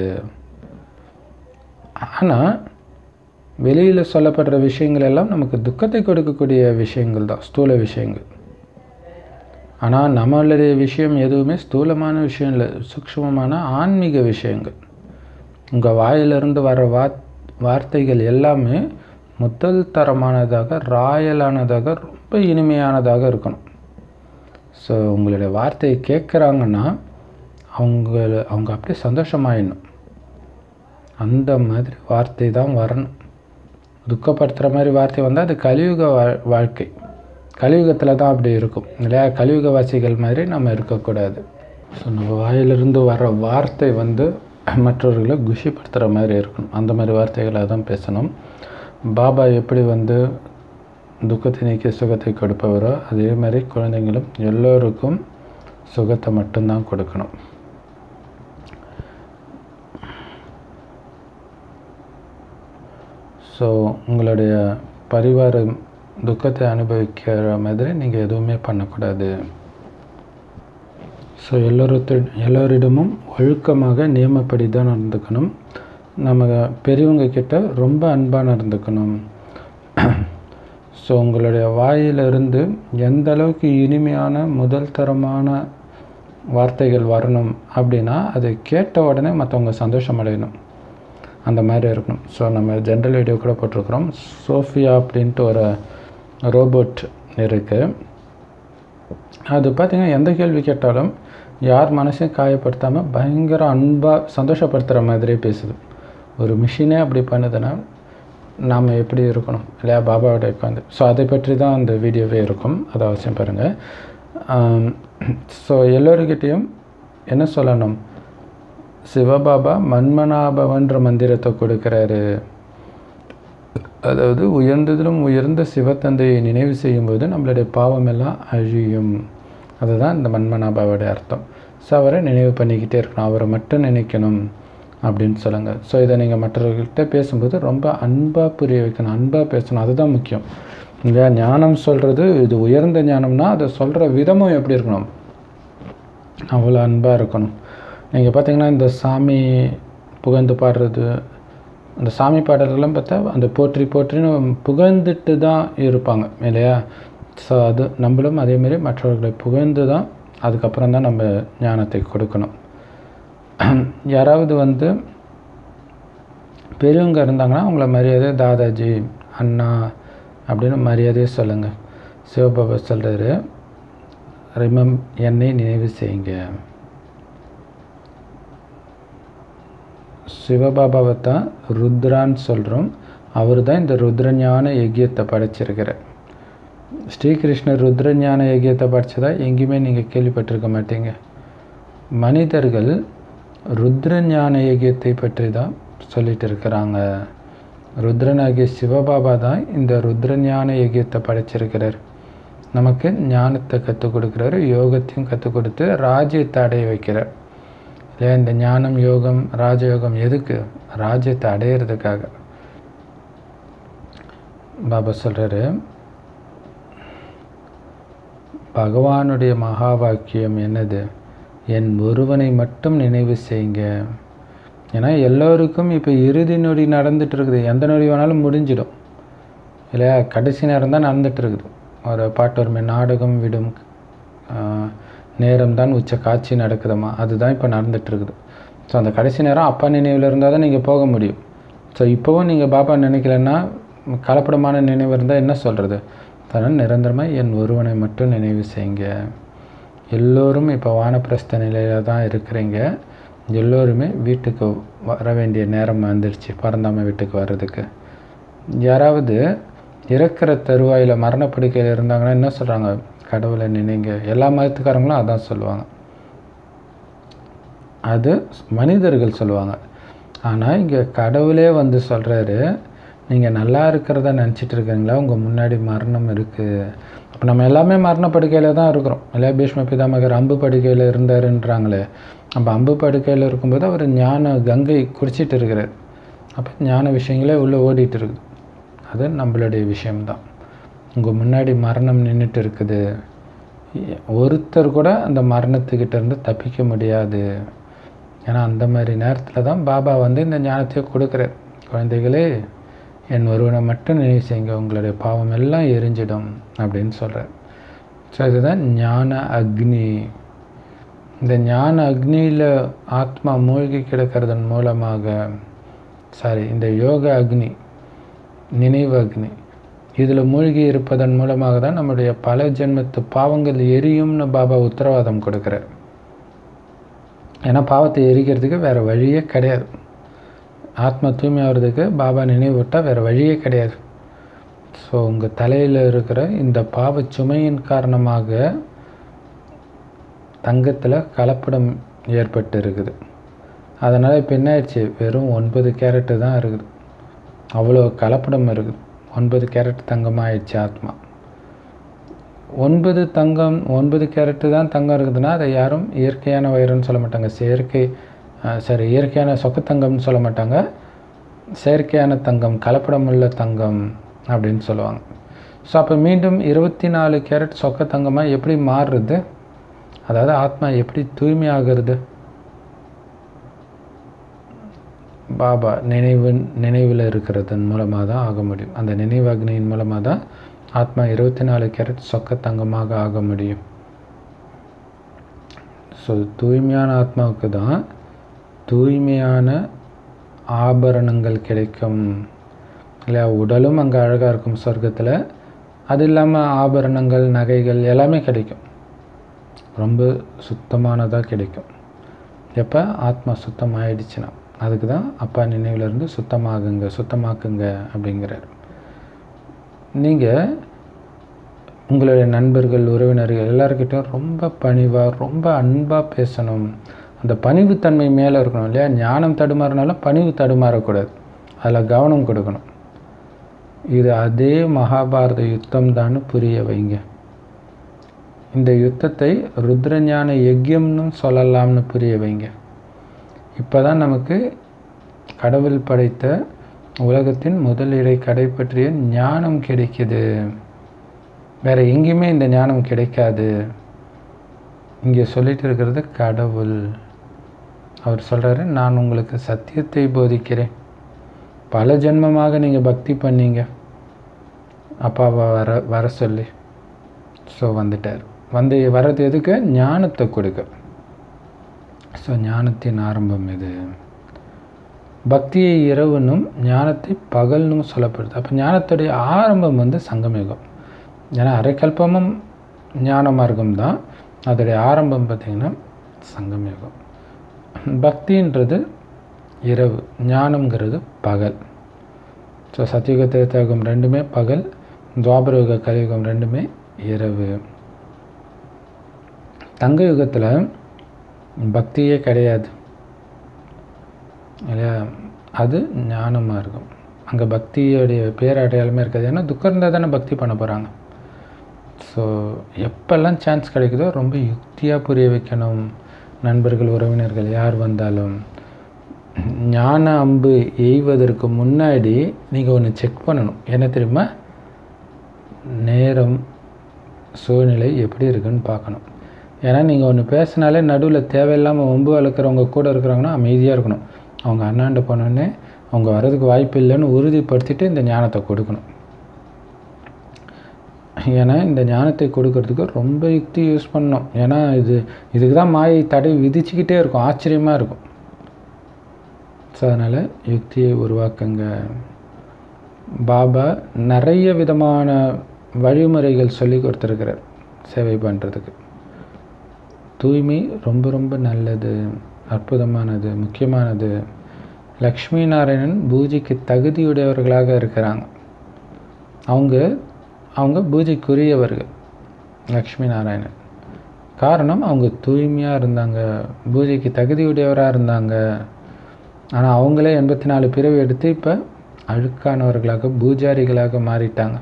Speaker 1: ஆனால் வெளியில் சொல்லப்படுற விஷயங்கள் எல்லாம் நமக்கு துக்கத்தை கொடுக்கக்கூடிய விஷயங்கள் தான் ஸ்தூல விஷயங்கள் ஆனால் நம்மளுடைய விஷயம் எதுவுமே ஸ்தூலமான விஷயம் இல்லை சூக்ஷ்மமான ஆன்மீக விஷயங்கள் உங்கள் வாயிலிருந்து வர வா வார்த்தைகள் எல்லாமே முதல் தரமானதாக ராயலானதாக ரொம்ப இனிமையானதாக இருக்கணும் ஸோ உங்களுடைய வார்த்தையை கேட்குறாங்கன்னா அவங்க அவங்க அப்படியே சந்தோஷமாயிடணும் அந்த மாதிரி வார்த்தை தான் வரணும் துக்கப்படுத்துகிற மாதிரி வார்த்தை வந்தால் அது கலியுக வா வாழ்க்கை கலியுகத்தில் தான் அப்படி இருக்கும் இல்லையா கலியுகவாசிகள் மாதிரி நம்ம இருக்கக்கூடாது ஸோ நம்ம வாயிலிருந்து வர வார்த்தை வந்து மற்றவர்களை குஷிப்படுத்துகிற மாதிரி இருக்கணும் அந்த மாதிரி வார்த்தைகளாக தான் பேசணும் பாபா எப்படி வந்து துக்கத்தை நீக்கி சுகத்தை கொடுப்பவரோ அதே மாதிரி குழந்தைங்களும் எல்லோருக்கும் சுகத்தை மட்டும்தான் கொடுக்கணும் ஸோ உங்களுடைய பரிவார துக்கத்தை அனுபவிக்கிற மாதிரி நீங்கள் எதுவுமே பண்ணக்கூடாது ஸோ எல்லோருத்த எல்லோரிடமும் ஒழுக்கமாக நியமப்படி தான் நடந்துக்கணும் நம்ம பெரியவங்க கிட்ட ரொம்ப அன்பாக நடந்துக்கணும் ஸோ உங்களுடைய வாயிலிருந்து எந்த அளவுக்கு இனிமையான முதல் தரமான வார்த்தைகள் வரணும் அப்படின்னா அதை கேட்ட உடனே மற்றவங்க சந்தோஷம் அடையணும் அந்த மாதிரி இருக்கணும் ஸோ நம்ம ஜென்ரல் வீடியோ கூட போட்டிருக்கிறோம் சோஃபியா அப்படின்ட்டு ஒரு ரோபோட் இருக்குது அது பார்த்திங்கன்னா எந்த கேள்வி கேட்டாலும் யார் மனசையும் காயப்படுத்தாமல் பயங்கர அன்பாக சந்தோஷப்படுத்துகிற மாதிரியே பேசுது ஒரு மிஷினே அப்படி பண்ணுதுன்னா நாம் எப்படி இருக்கணும் இல்லையா பாபாவோட உட்காந்து ஸோ அதை பற்றி தான் அந்த வீடியோவே இருக்கும் அதை அவசியம் பாருங்கள் ஸோ எல்லோருக்கிட்டேயும் என்ன சொல்லணும் சிவபாபா மன்மனாபவன்ற மந்திரத்தை கொடுக்குறாரு அதாவது உயர்ந்ததிலும் உயர்ந்த சிவத்தந்தையை நினைவு செய்யும்போது நம்மளுடைய பாவம் எல்லாம் அழியும் அதுதான் இந்த மன்மனாபாவோடைய அர்த்தம் ஸோ அவரை நினைவு பண்ணிக்கிட்டே இருக்கணும் அவரை மட்டும் நினைக்கணும் அப்படின்னு சொல்லுங்கள் ஸோ இதை நீங்கள் மற்றவர்கள்ட்ட பேசும்போது ரொம்ப அன்பாக புரிய வைக்கணும் அன்பாக பேசணும் அதுதான் முக்கியம் இல்லையா ஞானம் சொல்கிறது இது உயர்ந்த ஞானம்னா அதை சொல்கிற விதமும் எப்படி இருக்கணும் அவ்வளோ அன்பாக இருக்கணும் நீங்கள் பார்த்தீங்கன்னா இந்த சாமி புகழ்ந்து பாடுறது அந்த சாமி பாடல்கள்லாம் பார்த்தா அந்த போற்றி போற்றின்னு புகழ்ந்துட்டு தான் இருப்பாங்க இல்லையா ஸோ அது நம்மளும் அதேமாரி மற்றவர்களை புகழ்ந்து தான் அதுக்கப்புறம் தான் நம்ம ஞானத்தை கொடுக்கணும் யாராவது வந்து பெரியவங்க இருந்தாங்கன்னா அவங்கள மரியாதை தாதாஜி அண்ணா அப்படின்னு மரியாதையை சொல்லுங்கள் சிவபாபா சொல்கிறாரு ரிமம் என்னை நினைவு செய்யுங்க சிவபாபாவை தான் ருத்ரான்னு சொல்கிறோம் அவர் தான் இந்த ருத்ரஞான யஜ்யத்தை படைச்சிருக்கிறார் ஸ்ரீகிருஷ்ணர் ருத்ரஞான யஜ்யத்தை படித்ததா எங்கேயுமே நீங்கள் கேள்விப்பட்டிருக்க மாட்டீங்க மனிதர்கள் ருத்ரஞான யஜ்யத்தை பற்றி தான் சொல்லிட்டு இருக்கிறாங்க ருத்ரனாகிய சிவபாபா தான் இந்த ருத்ரஞான யஜ்யத்தை படைச்சிருக்கிறார் நமக்கு ஞானத்தை கற்றுக் கொடுக்குறாரு யோகத்தையும் கற்றுக் கொடுத்து ராஜ்யத்தை அடைய வைக்கிறார் இல்லையா இந்த ஞானம் யோகம் ராஜயோகம் எதுக்கு ராஜ்யத்தை அடையிறதுக்காக பாபா சொல்கிறாரு பகவானுடைய மகா வாக்கியம் என்னது என் ஒருவனை மட்டும் நினைவு செய்யுங்க ஏன்னா எல்லோருக்கும் இப்போ இறுதி நொடி நடந்துட்டு இருக்குது எந்த நொடி வேணாலும் முடிஞ்சிடும் இல்லையா கடைசி நேரம் தான் நடந்துட்டு இருக்குது ஒரு பாட்டு வருமே நாடகம் விடும் நேரம் தான் உச்ச காட்சி நடக்குதுமா அதுதான் இப்போ நடந்துட்டு இருக்குது ஸோ அந்த கடைசி நேரம் அப்பா நினைவில் இருந்தால் தான் நீங்கள் போக முடியும் ஸோ இப்போவும் நீங்கள் பாபா நினைக்கலன்னா கலப்படமான நினைவு இருந்தால் என்ன சொல்கிறது அதனால் நிரந்தரமாக என் ஒருவனை மட்டும் நினைவு செய்யுங்க எல்லோரும் இப்போ வானப்பிரஸ்த நிலையில் தான் இருக்கிறீங்க எல்லோருமே வீட்டுக்கு வர வேண்டிய நேரம் வந்துடுச்சு பரந்தாம வீட்டுக்கு வர்றதுக்கு யாராவது இறக்கிற தருவாயில் மரணப்படுக்கையில் இருந்தாங்கன்னா என்ன சொல்கிறாங்க கடவுளை நினைங்க எல்லா மதத்துக்காரங்களும் அதான் சொல்லுவாங்க அது மனிதர்கள் சொல்லுவாங்க ஆனால் இங்கே கடவுளே வந்து சொல்கிறாரு நீங்கள் நல்லா இருக்கிறத நினச்சிட்டு இருக்கீங்களா உங்கள் முன்னாடி மரணம் இருக்குது அப்போ நம்ம எல்லாமே மரண படுக்கையில் தான் இருக்கிறோம் இல்லையா பீஷ்ம பிதாமகர் அம்பு படுக்கையில் இருந்தாருன்றாங்களே நம்ம அம்பு படுக்கையில் இருக்கும்போது அவர் ஞான கங்கை குடிச்சிட்டு இருக்கிறார் அப்போ ஞான விஷயங்களே உள்ளே ஓடிட்டு இருக்குது அது நம்மளுடைய விஷயம்தான் உங்கள் முன்னாடி மரணம் நின்றுட்டு இருக்குது ஒருத்தர் கூட அந்த மரணத்துக்கிட்ட இருந்து தப்பிக்க முடியாது ஏன்னா அந்த மாதிரி நேரத்தில் தான் பாபா வந்து இந்த ஞானத்தை கொடுக்குறார் குழந்தைகளே என் ஒருவனை மட்டும் நினைவு செய்யுங்க உங்களுடைய பாவம் எல்லாம் எரிஞ்சிடும் அப்படின்னு சொல்கிறார் ஸோ இதுதான் ஞான அக்னி இந்த ஞான அக்னியில் ஆத்மா மூழ்கி கிடக்கிறதன் மூலமாக சாரி இந்த யோக அக்னி நினைவு அக்னி இதில் மூழ்கி இருப்பதன் மூலமாக தான் நம்முடைய பல ஜென்மத்து பாவங்கள் எரியும்னு பாபா உத்தரவாதம் கொடுக்குறார் ஏன்னா பாவத்தை எரிக்கிறதுக்கு வேறு வழியே கிடையாது ஆத்மா தூய்மை ஆகிறதுக்கு பாபா நினைவு விட்டால் வேறு வழியே கிடையாது ஸோ உங்கள் தலையில் இருக்கிற இந்த பாவ சுமையின் காரணமாக தங்கத்தில் கலப்படம் ஏற்பட்டு இருக்குது அதனால் இப்போ என்ன ஆயிடுச்சு வெறும் ஒன்பது கேரட்டு தான் இருக்குது அவ்வளோ கலப்படம் இருக்குது ஒன்பது கேரட் தங்கமாக ஆயிடுச்சு ஆத்மா ஒன்பது தங்கம் ஒன்பது கேரட்டு தான் தங்கம் இருக்குதுன்னா அதை யாரும் இயற்கையான வயிறுன்னு சொல்ல மாட்டாங்க செயற்கை சரி இயற்கையான சொக்கத்தங்கம்னு சொல்ல மாட்டாங்க செயற்கையான தங்கம் கலப்படமுள்ள தங்கம் அப்படின்னு சொல்லுவாங்க ஸோ அப்போ மீண்டும் இருபத்தி நாலு கேரட் சொக்க தங்கமாக எப்படி மாறுறது அதாவது ஆத்மா எப்படி தூய்மையாகிறது பாபா நினைவு நினைவில் இருக்கிறதன் மூலமாக தான் ஆக முடியும் அந்த நினைவு அக்னியின் மூலமாக தான் ஆத்மா இருபத்தி நாலு கேரட் சொக்க தங்கமாக ஆக முடியும் ஸோ தூய்மையான ஆத்மாவுக்கு தான் தூய்மையான ஆபரணங்கள் கிடைக்கும் இல்லையா உடலும் அங்கே அழகாக இருக்கும் சொர்க்கத்தில் அது இல்லாமல் ஆபரணங்கள் நகைகள் எல்லாமே கிடைக்கும் ரொம்ப சுத்தமானதாக கிடைக்கும் எப்போ ஆத்மா சுத்தமாயிடுச்சுன்னா அதுக்கு தான் அப்பா நினைவிலேருந்து சுத்தமாகுங்க சுத்தமாக்குங்க அப்படிங்கிறார் நீங்கள் உங்களுடைய நண்பர்கள் உறவினர்கள் எல்லாருக்கிட்டையும் ரொம்ப பணிவாக ரொம்ப அன்பாக பேசணும் அந்த பணிவுத்தன்மை மேலே இருக்கணும் இல்லையா ஞானம் தடுமாறினாலும் பணிவு தடுமாறக்கூடாது அதில் கவனம் கொடுக்கணும் இது அதே மகாபாரத யுத்தம் தான் புரிய வைங்க இந்த யுத்தத்தை ருத்ரஞான யஜ்யம்னு சொல்லலாம்னு புரிய வைங்க இப்போ தான் நமக்கு கடவுள் படைத்த உலகத்தின் முதலிடை கடைப்பற்றிய ஞானம் கிடைக்குது வேறு எங்கேயுமே இந்த ஞானம் கிடைக்காது இங்கே சொல்லிட்டு இருக்கிறது கடவுள் அவர் சொல்கிறாரு நான் உங்களுக்கு சத்தியத்தை போதிக்கிறேன் பல ஜென்மமாக நீங்கள் பக்தி பண்ணீங்க அப்பாவை வர வர சொல்லி ஸோ வந்துட்டார் வந்து வர்றது எதுக்கு ஞானத்தை கொடுக்க ஸோ ஞானத்தின் ஆரம்பம் இது பக்தியை இரவுனும் ஞானத்தை பகல்னும் சொல்லப்படுது அப்போ ஞானத்துடைய ஆரம்பம் வந்து சங்கமயுகம் ஏன்னா அரைக்கல்பமும் ஞான மார்க்கம் தான் அதோடைய ஆரம்பம் பார்த்திங்கன்னா சங்கமயுகம் பக்தின்றது இரவு ஞானம்ங்கிறது பகல் ஸோ சத்தியுக தேத்தயுகம் ரெண்டுமே பகல் துவாபரயுக கலியுகம் ரெண்டுமே இரவு தங்க யுகத்தில் பக்தியே கிடையாது இல்லையா அது ஞானமாக இருக்கும் அங்கே பக்தியோடைய பேர் அடையாளமே இருக்காது ஏன்னா துக்கம் இருந்தால் தானே பக்தி பண்ண போகிறாங்க ஸோ எப்பெல்லாம் சான்ஸ் கிடைக்குதோ ரொம்ப யுக்தியாக புரிய வைக்கணும் நண்பர்கள் உறவினர்கள் யார் வந்தாலும் ஞான அம்பு எய்வதற்கு முன்னாடி நீங்கள் ஒன்று செக் பண்ணணும் என்ன தெரியுமா நேரம் சூழ்நிலை எப்படி இருக்குன்னு பார்க்கணும் ஏன்னா நீங்கள் ஒன்று பேசினாலே நடுவில் தேவையில்லாமல் ஒம்பு வளர்க்குறவங்க கூட இருக்கிறாங்கன்னா அமைதியாக இருக்கணும் அவங்க அண்ணாண்ட போனோடனே அவங்க வர்றதுக்கு வாய்ப்பு இல்லைன்னு உறுதிப்படுத்திட்டு இந்த ஞானத்தை கொடுக்கணும் ஏன்னா இந்த ஞானத்தை கொடுக்கறதுக்கு ரொம்ப யுக்தி யூஸ் பண்ணணும் ஏன்னா இது இதுக்கு தான் மாயை தடை விதிச்சுக்கிட்டே இருக்கும் ஆச்சரியமாக இருக்கும் ஸோ அதனால் யுக்தியை உருவாக்குங்க பாபா நிறைய விதமான வழிமுறைகள் சொல்லி கொடுத்துருக்கிறார் சேவை பண்ணுறதுக்கு தூய்மை ரொம்ப ரொம்ப நல்லது அற்புதமானது முக்கியமானது லக்ஷ்மி நாராயணன் பூஜைக்கு தகுதியுடையவர்களாக இருக்கிறாங்க அவங்க அவங்க பூஜைக்குரியவர்கள் லக்ஷ்மி நாராயணன் காரணம் அவங்க தூய்மையாக இருந்தாங்க பூஜைக்கு தகுதியுடையவராக இருந்தாங்க ஆனால் அவங்களே எண்பத்தி நாலு பிறவி எடுத்து இப்போ அழுக்கானவர்களாக பூஜாரிகளாக மாறிட்டாங்க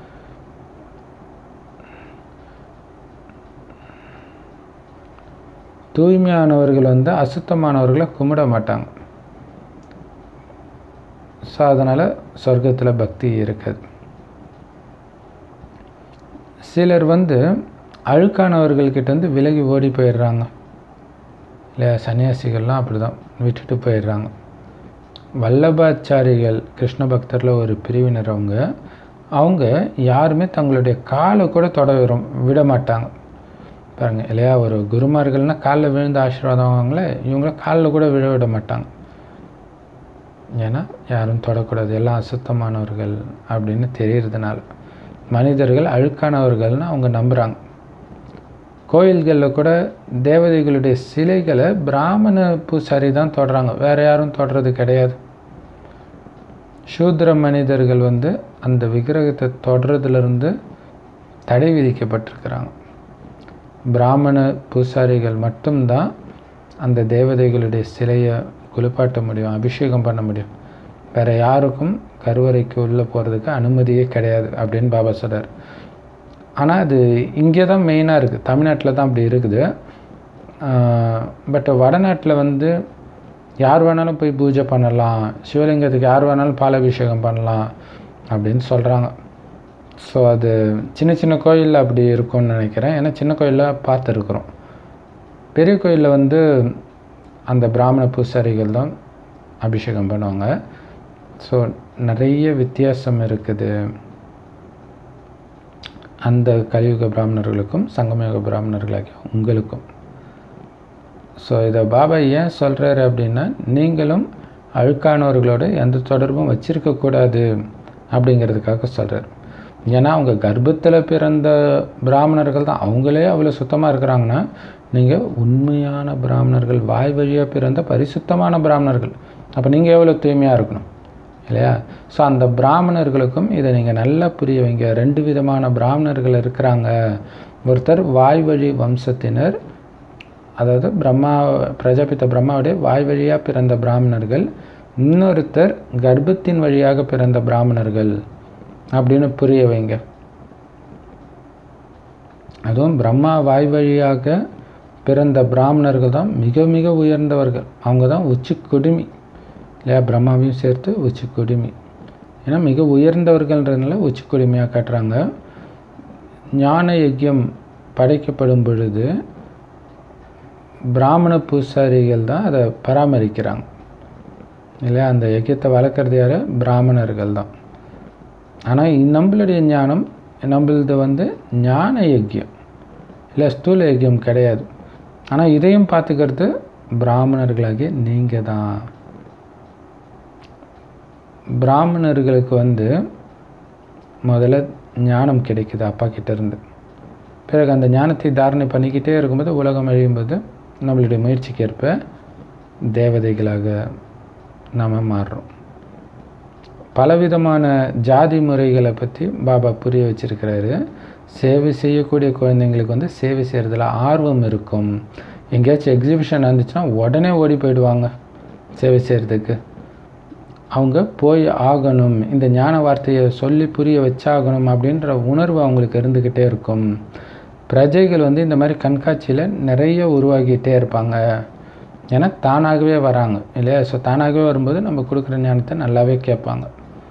Speaker 1: தூய்மையானவர்கள் வந்து அசுத்தமானவர்களை கும்பிட மாட்டாங்க ஸோ அதனால் சொர்க்கத்தில் பக்தி இருக்காது சிலர் வந்து அழுக்கானவர்கள்கிட்ட வந்து விலகி ஓடி போயிடுறாங்க இல்லையா சன்னியாசிகள்லாம் அப்படி தான் விட்டுட்டு போயிடுறாங்க வல்லபாச்சாரிகள் கிருஷ்ண பக்தரில் ஒரு பிரிவினர் அவங்க அவங்க யாருமே தங்களுடைய காலை கூட தொட விரும் விட மாட்டாங்க பாருங்க இல்லையா ஒரு குருமார்கள்னால் காலில் விழுந்து ஆசீர்வாதம் வாங்கல இவங்கள காலில் கூட விழ விட மாட்டாங்க ஏன்னா யாரும் தொடக்கூடாது எல்லாம் அசுத்தமானவர்கள் அப்படின்னு தெரியறதுனால மனிதர்கள் அழுக்கானவர்கள்னு அவங்க நம்புகிறாங்க கோயில்களில் கூட தேவதைகளுடைய சிலைகளை பிராமண பூசாரி தான் தொடுறாங்க வேறு யாரும் தொடுறது கிடையாது சூத்திர மனிதர்கள் வந்து அந்த விக்கிரகத்தை தொடுறதுலேருந்து தடை விதிக்கப்பட்டிருக்கிறாங்க பிராமண பூசாரிகள் மட்டும்தான் அந்த தேவதைகளுடைய சிலையை குளிப்பாட்ட முடியும் அபிஷேகம் பண்ண முடியும் வேறு யாருக்கும் கருவறைக்கு உள்ளே போகிறதுக்கு அனுமதியே கிடையாது அப்படின்னு பாபா சொல்கிறார் ஆனால் அது இங்கே தான் மெயினாக இருக்குது தமிழ்நாட்டில் தான் அப்படி இருக்குது பட் வடநாட்டில் வந்து யார் வேணாலும் போய் பூஜை பண்ணலாம் சிவலிங்கத்துக்கு யார் வேணாலும் பாலாபிஷேகம் பண்ணலாம் அப்படின்னு சொல்கிறாங்க ஸோ அது சின்ன சின்ன கோயிலில் அப்படி இருக்கும்னு நினைக்கிறேன் ஏன்னா சின்ன கோயிலில் பார்த்துருக்குறோம் பெரிய கோயிலில் வந்து அந்த பிராமண பூசாரிகள் தான் அபிஷேகம் பண்ணுவாங்க ஸோ நிறைய வித்தியாசம் இருக்குது அந்த கலியுக பிராமணர்களுக்கும் சங்கமயுக பிராமணர்களாகிய உங்களுக்கும் ஸோ இதை பாபா ஏன் சொல்கிறாரு அப்படின்னா நீங்களும் அழுக்கானவர்களோட எந்த தொடர்பும் வச்சிருக்கக்கூடாது அப்படிங்கிறதுக்காக சொல்கிறார் ஏன்னா அவங்க கர்ப்பத்தில் பிறந்த பிராமணர்கள் தான் அவங்களே அவ்வளோ சுத்தமாக இருக்கிறாங்கன்னா நீங்கள் உண்மையான பிராமணர்கள் வாய் வழியாக பிறந்த பரிசுத்தமான பிராமணர்கள் அப்போ நீங்கள் எவ்வளோ தூய்மையாக இருக்கணும் இல்லையா ஸோ அந்த பிராமணர்களுக்கும் இதை நீங்கள் நல்லா புரிய வைங்க ரெண்டு விதமான பிராமணர்கள் இருக்கிறாங்க ஒருத்தர் வாய் வழி வம்சத்தினர் அதாவது பிரம்மா பிரஜாபித்த பிரம்மாவுடைய வாய் வழியாக பிறந்த பிராமணர்கள் இன்னொருத்தர் கர்ப்பத்தின் வழியாக பிறந்த பிராமணர்கள் அப்படின்னு புரிய வைங்க அதுவும் பிரம்மா வாய் வழியாக பிறந்த பிராமணர்கள் தான் மிக மிக உயர்ந்தவர்கள் அவங்க தான் உச்சி குடுமி இல்லையா பிரம்மாவையும் சேர்த்து உச்சி குடுமி ஏன்னா மிக உயர்ந்தவர்கள்ன்றதுனால உச்சி குடுமையாக காட்டுறாங்க ஞான யஜ்யம் படைக்கப்படும் பொழுது பிராமண பூசாரிகள் தான் அதை பராமரிக்கிறாங்க இல்லையா அந்த யஜ்யத்தை வளர்க்குறது யார் பிராமணர்கள் தான் ஆனால் நம்மளுடைய ஞானம் நம்மளது வந்து ஞான யஜ்யம் இல்லை ஸ்தூல யஜ்யம் கிடையாது ஆனால் இதையும் பார்த்துக்கிறது பிராமணர்களாகிய நீங்கள் தான் பிராமணர்களுக்கு வந்து முதல்ல ஞானம் கிடைக்குது அப்பா கிட்ட இருந்து பிறகு அந்த ஞானத்தை தாரணை பண்ணிக்கிட்டே இருக்கும்போது உலகம் அழியும்போது நம்மளுடைய முயற்சிக்கு ஏற்ப தேவதைகளாக நாம் மாறுறோம் பலவிதமான ஜாதி முறைகளை பற்றி பாபா புரிய வச்சிருக்கிறாரு சேவை செய்யக்கூடிய குழந்தைங்களுக்கு வந்து சேவை செய்கிறதுல ஆர்வம் இருக்கும் எங்கேயாச்சும் எக்ஸிபிஷன் இருந்துச்சுன்னா உடனே ஓடி போயிடுவாங்க சேவை செய்கிறதுக்கு அவங்க போய் ஆகணும் இந்த ஞான வார்த்தையை சொல்லி புரிய வச்சாகணும் அப்படின்ற உணர்வு அவங்களுக்கு இருந்துக்கிட்டே இருக்கும் பிரஜைகள் வந்து இந்த மாதிரி கண்காட்சியில் நிறைய உருவாகிட்டே இருப்பாங்க ஏன்னா தானாகவே வராங்க இல்லையா ஸோ தானாகவே வரும்போது நம்ம கொடுக்குற ஞானத்தை நல்லாவே கேட்பாங்க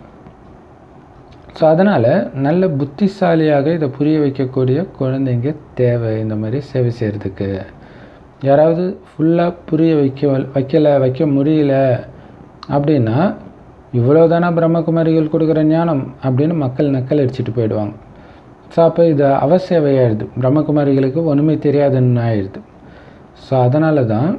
Speaker 1: ஸோ அதனால் நல்ல புத்திசாலியாக இதை புரிய வைக்கக்கூடிய குழந்தைங்க தேவை இந்த மாதிரி சேவை செய்கிறதுக்கு யாராவது ஃபுல்லாக புரிய வைக்க வைக்கலை வைக்க முடியல அப்படின்னா இவ்வளோதானா பிரம்மகுமாரிகள் கொடுக்குற ஞானம் அப்படின்னு மக்கள் நக்கல் அடிச்சுட்டு போயிடுவாங்க ஸோ அப்போ இது அவசேவையாயிடுது பிரம்மகுமாரிகளுக்கு ஒன்றுமே தெரியாதுன்னு ஆயிடுது ஸோ அதனால தான்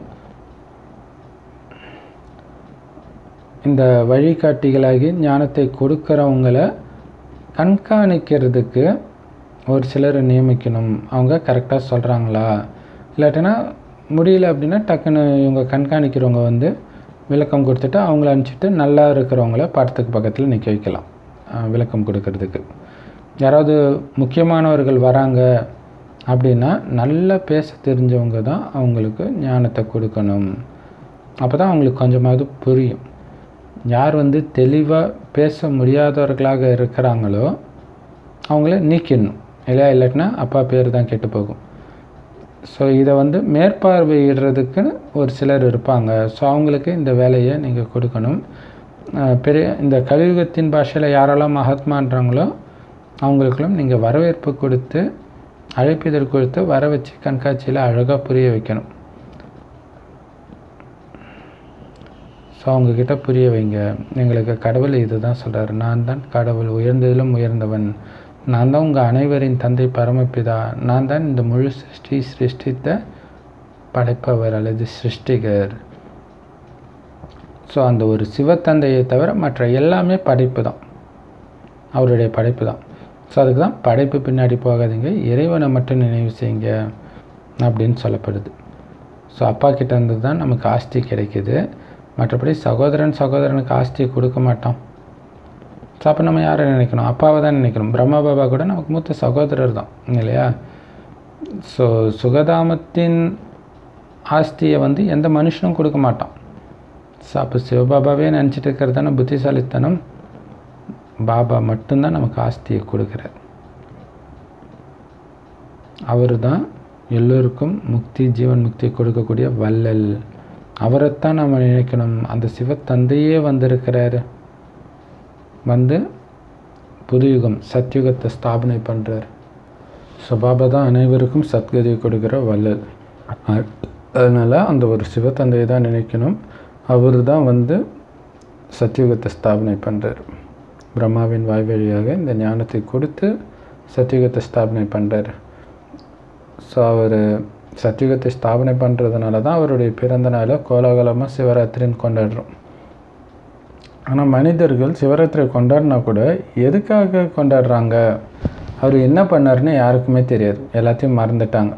Speaker 1: இந்த வழிகாட்டிகளாகி ஞானத்தை கொடுக்குறவங்கள கண்காணிக்கிறதுக்கு ஒரு சிலர் நியமிக்கணும் அவங்க கரெக்டாக சொல்கிறாங்களா இல்லாட்டினா முடியல அப்படின்னா டக்குன்னு இவங்க கண்காணிக்கிறவங்க வந்து விளக்கம் கொடுத்துட்டு அவங்கள அனுப்பிச்சிட்டு நல்லா இருக்கிறவங்கள படத்துக்கு பக்கத்தில் நிற்க வைக்கலாம் அஹ் விளக்கம் கொடுக்கறதுக்கு யாராவது முக்கியமானவர்கள் வராங்க அப்படின்னா நல்லா பேச தெரிஞ்சவங்க தான் அவங்களுக்கு ஞானத்தை கொடுக்கணும் அப்போ தான் அவங்களுக்கு கொஞ்சமாவது புரியும் யார் வந்து தெளிவாக பேச முடியாதவர்களாக இருக்கிறாங்களோ அவங்கள நீக்கிடணும் இல்லையா இல்லாட்டினா அப்பா பேர் தான் கெட்டு போகும் ஸோ இதை வந்து மேற்பார்வையிடுறதுக்குன்னு ஒரு சிலர் இருப்பாங்க ஸோ அவங்களுக்கு இந்த வேலையை நீங்கள் கொடுக்கணும் அஹ் பெரிய இந்த கலியுகத்தின் பாஷையில் யாரெல்லாம் மகாத்மான்றாங்களோ அவங்களுக்கெல்லாம் நீங்கள் வரவேற்பு கொடுத்து அழைப்பிதழ் கொடுத்து வர வச்சு கண்காட்சியில் அழகாக புரிய வைக்கணும் ஸோ அவங்கக்கிட்ட புரிய வைங்க எங்களுக்கு கடவுள் இது தான் சொல்கிறார் நான் தான் கடவுள் உயர்ந்ததிலும் உயர்ந்தவன் நான் தான் உங்கள் அனைவரின் தந்தை பரமபிதா நான் தான் இந்த முழு சிருஷ்டி சிருஷ்டித்த படைப்பவர் அல்லது சிருஷ்டிகர் ஸோ அந்த ஒரு சிவத்தந்தையை தவிர மற்ற எல்லாமே படைப்பு தான் அவருடைய படைப்பு தான் ஸோ அதுக்கு தான் படைப்பு பின்னாடி போகாதீங்க இறைவனை மட்டும் நினைவு செய்யுங்க அப்படின்னு சொல்லப்படுது ஸோ அப்பா கிட்ட இருந்து தான் நமக்கு ஆஸ்தி கிடைக்குது மற்றபடி சகோதரன் சகோதரனுக்கு ஆஸ்தியை கொடுக்க மாட்டோம் ஸோ அப்போ நம்ம யாரை நினைக்கணும் அப்பாவை தான் நினைக்கணும் பிரம்மா பாபா கூட நமக்கு மூத்த சகோதரர் தான் இல்லையா ஸோ சுகதாமத்தின் ஆஸ்தியை வந்து எந்த மனுஷனும் கொடுக்க மாட்டான் ஸோ அப்போ சிவபாபாவே நினச்சிட்டு இருக்கிறது தானே புத்திசாலித்தனம் பாபா மட்டும்தான் நமக்கு ஆஸ்தியை கொடுக்குறார் அவர் தான் எல்லோருக்கும் முக்தி ஜீவன் முக்தி கொடுக்கக்கூடிய வள்ளல் அவரைத்தான் நம்ம நினைக்கணும் அந்த சிவத்தந்தையே வந்திருக்கிறாரு வந்து புதுயுகம் சத்யுகத்தை ஸ்தாபனை பண்ணுறார் ஸோ பாபா தான் அனைவருக்கும் சத்கதியை கொடுக்குற வள்ளல் அ- அதனால் அந்த ஒரு சிவத்தந்தையை தான் நினைக்கணும் அவர் தான் வந்து சத்யுகத்தை ஸ்தாபனை பண்ணுறார் பிரம்மாவின் வாய் வழியாக இந்த ஞானத்தை கொடுத்து சத்யுகத்தை ஸ்தாபனை பண்ணுறார் ஸோ அவர் சத்யுகத்தை ஸ்தாபனை பண்ணுறதுனால தான் அவருடைய பிறந்த நாளை கோலாகலமாக சிவராத்திரின்னு கொண்டாடுறோம் ஆனால் மனிதர்கள் சிவராத்திரி கொண்டாடினா கூட எதுக்காக கொண்டாடுறாங்க அவர் என்ன பண்ணாருன்னு யாருக்குமே தெரியாது எல்லாத்தையும் மறந்துட்டாங்க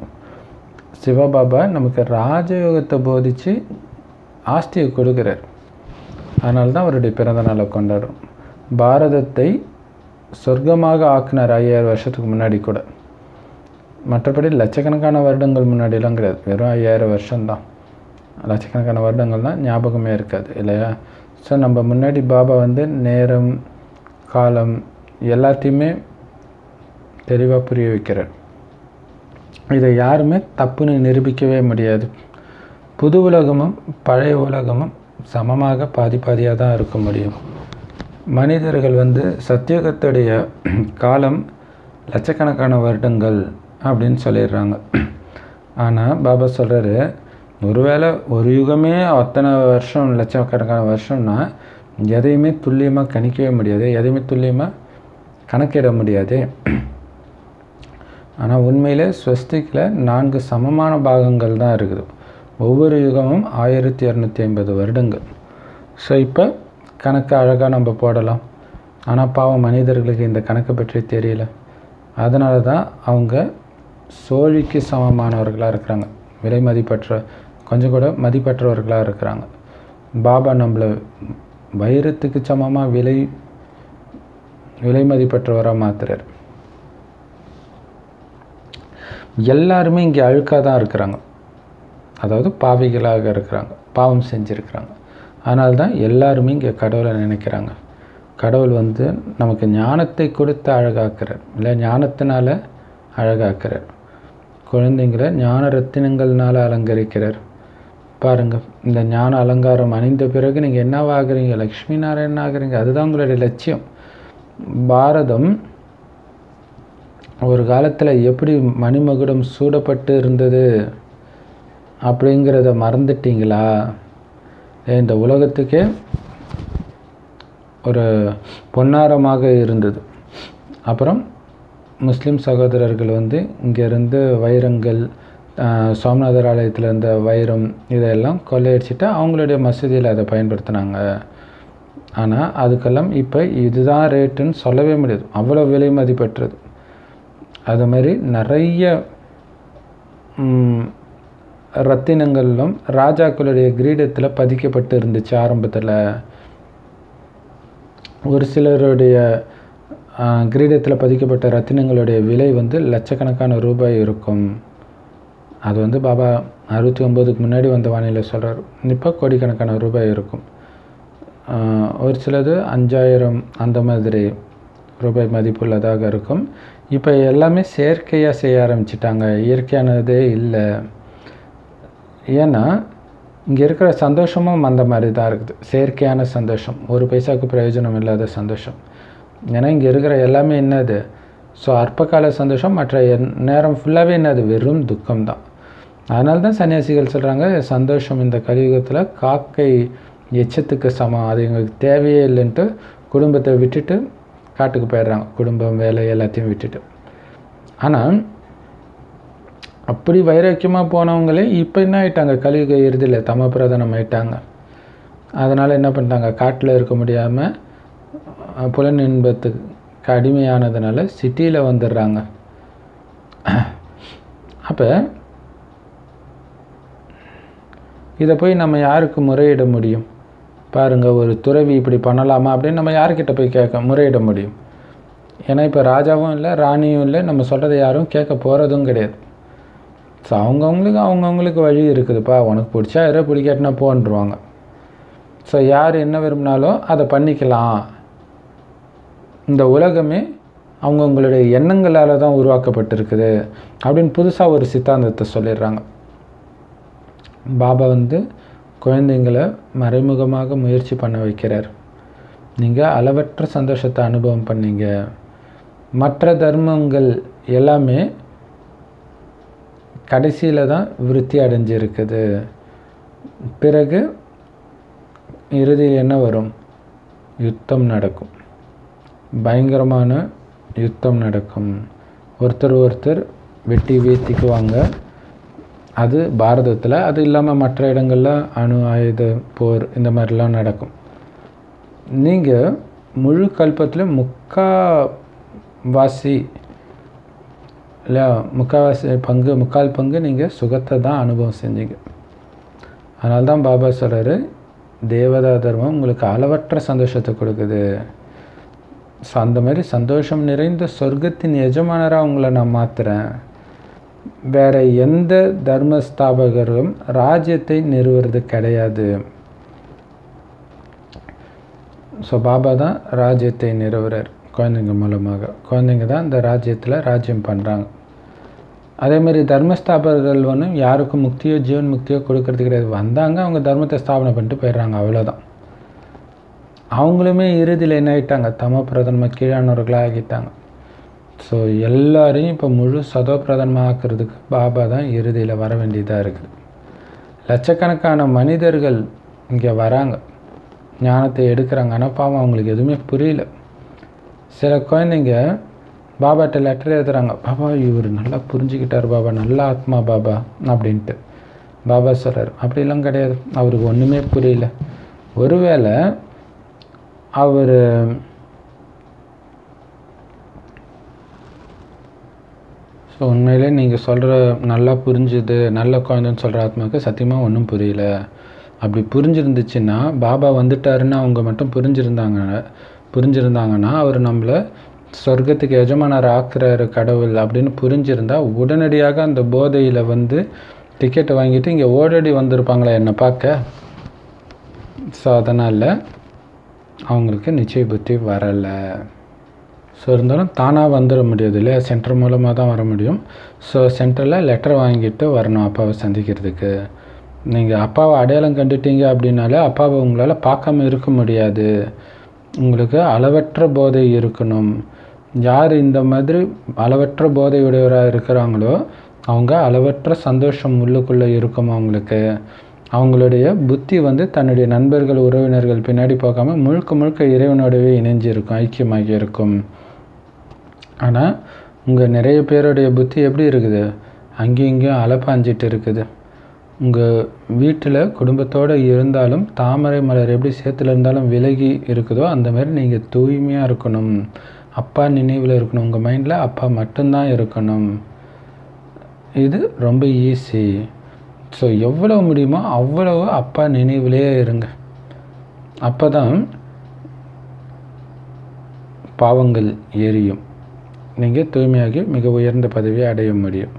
Speaker 1: சிவபாபா நமக்கு ராஜயோகத்தை போதித்து ஆஸ்தியை கொடுக்குறார் அதனால தான் அவருடைய பிறந்த நாளை கொண்டாடுறோம் பாரதத்தை சொர்க்கமாக ஆக்குனார் ஐயாயிரம் வருஷத்துக்கு முன்னாடி கூட மற்றபடி லட்சக்கணக்கான வருடங்கள் முன்னாடிலாம் கிடையாது வெறும் ஐயாயிரம் வருஷம்தான் லட்சக்கணக்கான வருடங்கள் தான் ஞாபகமே இருக்காது இல்லையா ஸோ நம்ம முன்னாடி பாபா வந்து நேரம் காலம் எல்லாத்தையுமே தெளிவாக புரிய வைக்கிறார் இதை யாருமே தப்புன்னு நிரூபிக்கவே முடியாது புது உலகமும் பழைய உலகமும் சமமாக பாதி பாதியாக தான் இருக்க முடியும் மனிதர்கள் வந்து சத்தியுகத்துடைய காலம் லட்சக்கணக்கான வருடங்கள் அப்படின்னு சொல்லிடுறாங்க ஆனால் பாபா சொல்கிறாரு ஒருவேளை ஒரு யுகமே அத்தனை வருஷம் லட்சக்கணக்கான வருஷம்னா எதையுமே துல்லியமாக கணிக்கவே முடியாது எதையுமே துல்லியமாக கணக்கிட முடியாது ஆனால் உண்மையிலே ஸ்வஸ்திக்கில் நான்கு சமமான பாகங்கள் தான் இருக்குது ஒவ்வொரு யுகமும் ஆயிரத்தி இரநூத்தி ஐம்பது வருடங்கள் ஸோ இப்போ கணக்கு அழகாக நம்ம போடலாம் ஆனால் பாவம் மனிதர்களுக்கு இந்த கணக்கை பற்றி தெரியல அதனால தான் அவங்க சோழிக்கு சமமானவர்களாக இருக்கிறாங்க விலை மதிப்பற்ற கொஞ்சம் கூட மதிப்பற்றவர்களாக இருக்கிறாங்க பாபா நம்மளை வைரத்துக்கு சமமாக விலை விலை மதிப்பற்றவராக மாத்துறார் எல்லாருமே இங்கே அழுக்காக தான் இருக்கிறாங்க அதாவது பாவிகளாக இருக்கிறாங்க பாவம் செஞ்சுருக்கிறாங்க அதனால தான் எல்லாருமே இங்கே கடவுளை நினைக்கிறாங்க கடவுள் வந்து நமக்கு ஞானத்தை கொடுத்து அழகாக்குறார் இல்லை ஞானத்தினால அழகாக்குறார் குழந்தைங்களை ஞான ரத்தினங்கள்னால அலங்கரிக்கிறார் பாருங்கள் இந்த ஞான அலங்காரம் அணிந்த பிறகு நீங்கள் என்னவாகிறீங்க லக்ஷ்மி நாராயணன் ஆகிறீங்க அதுதான் உங்களுடைய லட்சியம் பாரதம் ஒரு காலத்தில் எப்படி மணிமகுடம் சூடப்பட்டு இருந்தது அப்படிங்கிறத மறந்துட்டீங்களா இந்த உலகத்துக்கே ஒரு பொன்னாரமாக இருந்தது அப்புறம் முஸ்லீம் சகோதரர்கள் வந்து இங்கேருந்து வைரங்கள் சோமநாதர் ஆலயத்தில் இருந்த வைரம் இதெல்லாம் கொள்ளையடிச்சிட்டு அவங்களுடைய மசூதியில் அதை பயன்படுத்தினாங்க ஆனால் அதுக்கெல்லாம் இப்போ இதுதான் ரேட்டுன்னு சொல்லவே முடியாது அவ்வளோ விலை மதிப்பற்றது அது மாதிரி நிறைய ரத்தினங்களும் ராஜாக்களுடைய கிரீடத்தில் பதிக்கப்பட்டு இருந்துச்சு ஆரம்பத்தில் ஒரு சிலருடைய கிரீடத்தில் பதிக்கப்பட்ட ரத்தினங்களுடைய விலை வந்து லட்சக்கணக்கான ரூபாய் இருக்கும் அது வந்து பாபா அறுபத்தி ஒம்போதுக்கு முன்னாடி வந்த வானிலை சொல்கிறார் இப்போ கோடிக்கணக்கான ரூபாய் இருக்கும் ஒரு சிலது அஞ்சாயிரம் அந்த மாதிரி ரூபாய் மதிப்புள்ளதாக இருக்கும் இப்போ எல்லாமே செயற்கையாக செய்ய ஆரம்பிச்சிட்டாங்க இயற்கையானதே இல்லை ஏன்னா இங்கே இருக்கிற சந்தோஷமும் அந்த மாதிரி தான் இருக்குது செயற்கையான சந்தோஷம் ஒரு பைசாவுக்கு பிரயோஜனம் இல்லாத சந்தோஷம் ஏன்னா இங்கே இருக்கிற எல்லாமே என்னது ஸோ அற்பகால சந்தோஷம் மற்ற நேரம் ஃபுல்லாகவே என்னது வெறும் துக்கம் தான் அதனால தான் சன்னியாசிகள் சொல்கிறாங்க சந்தோஷம் இந்த கலியுகத்தில் காக்கை எச்சத்துக்கு சமம் அது எங்களுக்கு தேவையே இல்லைன்ட்டு குடும்பத்தை விட்டுட்டு காட்டுக்கு போயிடுறாங்க குடும்பம் வேலை எல்லாத்தையும் விட்டுட்டு ஆனால் அப்படி வைராக்கியமாக போனவங்களே இப்போ என்ன ஆயிட்டாங்க கலியுக இறுதியில் தம பிரதானம் ஆயிட்டாங்க அதனால் என்ன பண்ணிட்டாங்க காட்டில் இருக்க முடியாமல் புலன் இன்பத்துக்கு அடிமையானதுனால சிட்டியில் வந்துடுறாங்க அப்போ இதை போய் நம்ம யாருக்கு முறையிட முடியும் பாருங்கள் ஒரு துறவி இப்படி பண்ணலாமா அப்படின்னு நம்ம யார்கிட்ட போய் கேட்க முறையிட முடியும் ஏன்னா இப்போ ராஜாவும் இல்லை ராணியும் இல்லை நம்ம சொல்கிறத யாரும் கேட்க போகிறதும் கிடையாது ஸோ அவங்கவுங்களுக்கு அவங்கவுங்களுக்கு வழி இருக்குதுப்பா உனக்கு பிடிச்சா எதோ பிடிக்காட்டினா போன்றுவாங்க ஸோ யார் என்ன விரும்பினாலும் அதை பண்ணிக்கலாம் இந்த உலகமே அவங்கவுங்களுடைய எண்ணங்களால் தான் உருவாக்கப்பட்டிருக்குது அப்படின்னு புதுசாக ஒரு சித்தாந்தத்தை சொல்லிடுறாங்க பாபா வந்து குழந்தைங்களை மறைமுகமாக முயற்சி பண்ண வைக்கிறார் நீங்கள் அளவற்ற சந்தோஷத்தை அனுபவம் பண்ணீங்க மற்ற தர்மங்கள் எல்லாமே கடைசியில் தான் விருத்தி அடைஞ்சிருக்குது பிறகு இறுதியில் என்ன வரும் யுத்தம் நடக்கும் பயங்கரமான யுத்தம் நடக்கும் ஒருத்தர் ஒருத்தர் வெட்டி வீழ்த்திக்குவாங்க அது பாரதத்தில் அது இல்லாமல் மற்ற இடங்களில் அணு ஆயுத போர் இந்த மாதிரிலாம் நடக்கும் நீங்கள் முழு கல்பத்தில் முக்காவாசி இல்லை முக்கால்வாசி பங்கு முக்கால் பங்கு நீங்கள் சுகத்தை தான் அனுபவம் செஞ்சீங்க அதனால தான் பாபா சொல்கிறாரு தேவதா தர்மம் உங்களுக்கு அளவற்ற சந்தோஷத்தை கொடுக்குது ஸோ அந்த மாதிரி சந்தோஷம் நிறைந்த சொர்க்கத்தின் எஜமானராக உங்களை நான் மாற்றுறேன் வேற எந்த தர்ம ஸ்தாபகரும் ராஜ்யத்தை நிறுவுறது கிடையாது ஸோ பாபா தான் ராஜ்யத்தை நிறுவுறார் குழந்தைங்க மூலமாக குழந்தைங்க தான் இந்த ராஜ்யத்தில் ராஜ்யம் பண்ணுறாங்க அதே மாதிரி தர்மஸ்தாபகர்கள் ஒன்றும் யாருக்கும் முக்தியோ ஜீவன் முக்தியோ கொடுக்கறது கிடையாது வந்தாங்க அவங்க தர்மத்தை ஸ்தாபனை பண்ணிட்டு போயிடுறாங்க அவ்வளோதான் அவங்களுமே இறுதியில் என்ன ஆகிட்டாங்க தம பிரதம கீழானவர்களாக ஆகிட்டாங்க ஸோ எல்லாரையும் இப்போ முழு சதோ பிரதமமாக ஆக்கிறதுக்கு பாபா தான் இறுதியில் வர வேண்டியதாக இருக்குது லட்சக்கணக்கான மனிதர்கள் இங்கே வராங்க ஞானத்தை எடுக்கிறாங்க ஆனால் பாவம் அவங்களுக்கு எதுவுமே புரியல சில குழந்தைங்க பாபாட்ட லெட்டர் எழுதுறாங்க பாபா இவர் நல்லா புரிஞ்சுக்கிட்டார் பாபா நல்ல ஆத்மா பாபா அப்படின்ட்டு பாபா சொல்கிறார் அப்படிலாம் கிடையாது அவருக்கு ஒன்றுமே புரியல ஒருவேளை அவர் ஸோ உண்மையிலே நீங்கள் சொல்கிற நல்லா புரிஞ்சுது நல்ல குழந்தைன்னு சொல்கிற ஆத்மாவுக்கு சத்தியமாக ஒன்றும் புரியல அப்படி புரிஞ்சிருந்துச்சுன்னா பாபா வந்துட்டாருன்னு அவங்க மட்டும் புரிஞ்சிருந்தாங்க புரிஞ்சிருந்தாங்கன்னா அவர் நம்மளை சொர்க்கத்துக்கு எஜமானர் ஆக்குறாரு கடவுள் அப்படின்னு புரிஞ்சிருந்தா உடனடியாக அந்த போதையில் வந்து டிக்கெட்டை வாங்கிட்டு இங்கே ஓடடி வந்திருப்பாங்களே என்னை பார்க்க ஸோ அதனால் அவங்களுக்கு நிச்சய புத்தி வரலை ஸோ இருந்தாலும் தானாக வந்துட முடியாது இல்லையா சென்டர் மூலமாக தான் வர முடியும் ஸோ சென்டரில் லெட்டர் வாங்கிட்டு வரணும் அப்பாவை சந்திக்கிறதுக்கு நீங்கள் அப்பாவை அடையாளம் கண்டுட்டீங்க அப்படின்னாலே அப்பாவை உங்களால் பார்க்காம இருக்க முடியாது உங்களுக்கு அளவற்ற போதை இருக்கணும் யார் இந்த மாதிரி அளவற்ற போதையுடையவராக இருக்கிறாங்களோ அவங்க அளவற்ற சந்தோஷம் உள்ளுக்குள்ளே இருக்கும் அவங்களுக்கு அவங்களுடைய புத்தி வந்து தன்னுடைய நண்பர்கள் உறவினர்கள் பின்னாடி போகாமல் முழுக்க முழுக்க இறைவனோடவே இணைஞ்சு இருக்கும் ஐக்கியமாகி இருக்கும் ஆனால் உங்கள் நிறைய பேருடைய புத்தி எப்படி இருக்குது அங்கேயும் இங்கேயும் அலப்பாஞ்சிட்டு இருக்குது உங்கள் வீட்டில் குடும்பத்தோடு இருந்தாலும் தாமரை மலர் எப்படி சேத்துல இருந்தாலும் விலகி இருக்குதோ அந்த மாதிரி நீங்கள் தூய்மையாக இருக்கணும் அப்பா நினைவில் இருக்கணும் உங்கள் மைண்டில் அப்பா மட்டும்தான் இருக்கணும் இது ரொம்ப ஈஸி ஸோ எவ்வளோ முடியுமோ அவ்வளவு அப்பா நினைவிலே இருங்க அப்போ தான் பாவங்கள் எரியும் நீங்கள் தூய்மையாகி மிக உயர்ந்த பதவியை அடைய முடியும்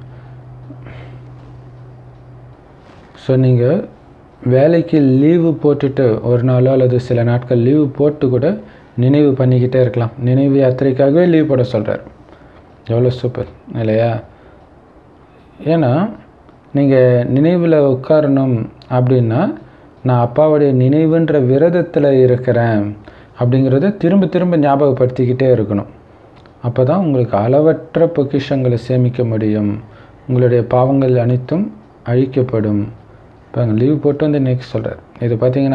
Speaker 1: ஸோ நீங்கள் வேலைக்கு லீவு போட்டுட்டு ஒரு நாளோ அல்லது சில நாட்கள் லீவு போட்டு கூட நினைவு பண்ணிக்கிட்டே இருக்கலாம் நினைவு யாத்திரைக்காகவே லீவ் போட சொல்கிறார் எவ்வளோ சூப்பர் இல்லையா ஏன்னா நீங்கள் நினைவில் உட்காரணும் அப்படின்னா நான் அப்பாவுடைய நினைவுன்ற விரதத்தில் இருக்கிறேன் அப்படிங்கிறத திரும்ப திரும்ப ஞாபகப்படுத்திக்கிட்டே இருக்கணும் அப்போ தான் உங்களுக்கு அளவற்ற பொக்கிஷங்களை சேமிக்க முடியும் உங்களுடைய பாவங்கள் அனைத்தும் அழிக்கப்படும் இப்போ அங்கே லீவ் போட்டு வந்து நெக்ஸ்ட் சொல்கிறார் இது பார்த்தீங்கன்னா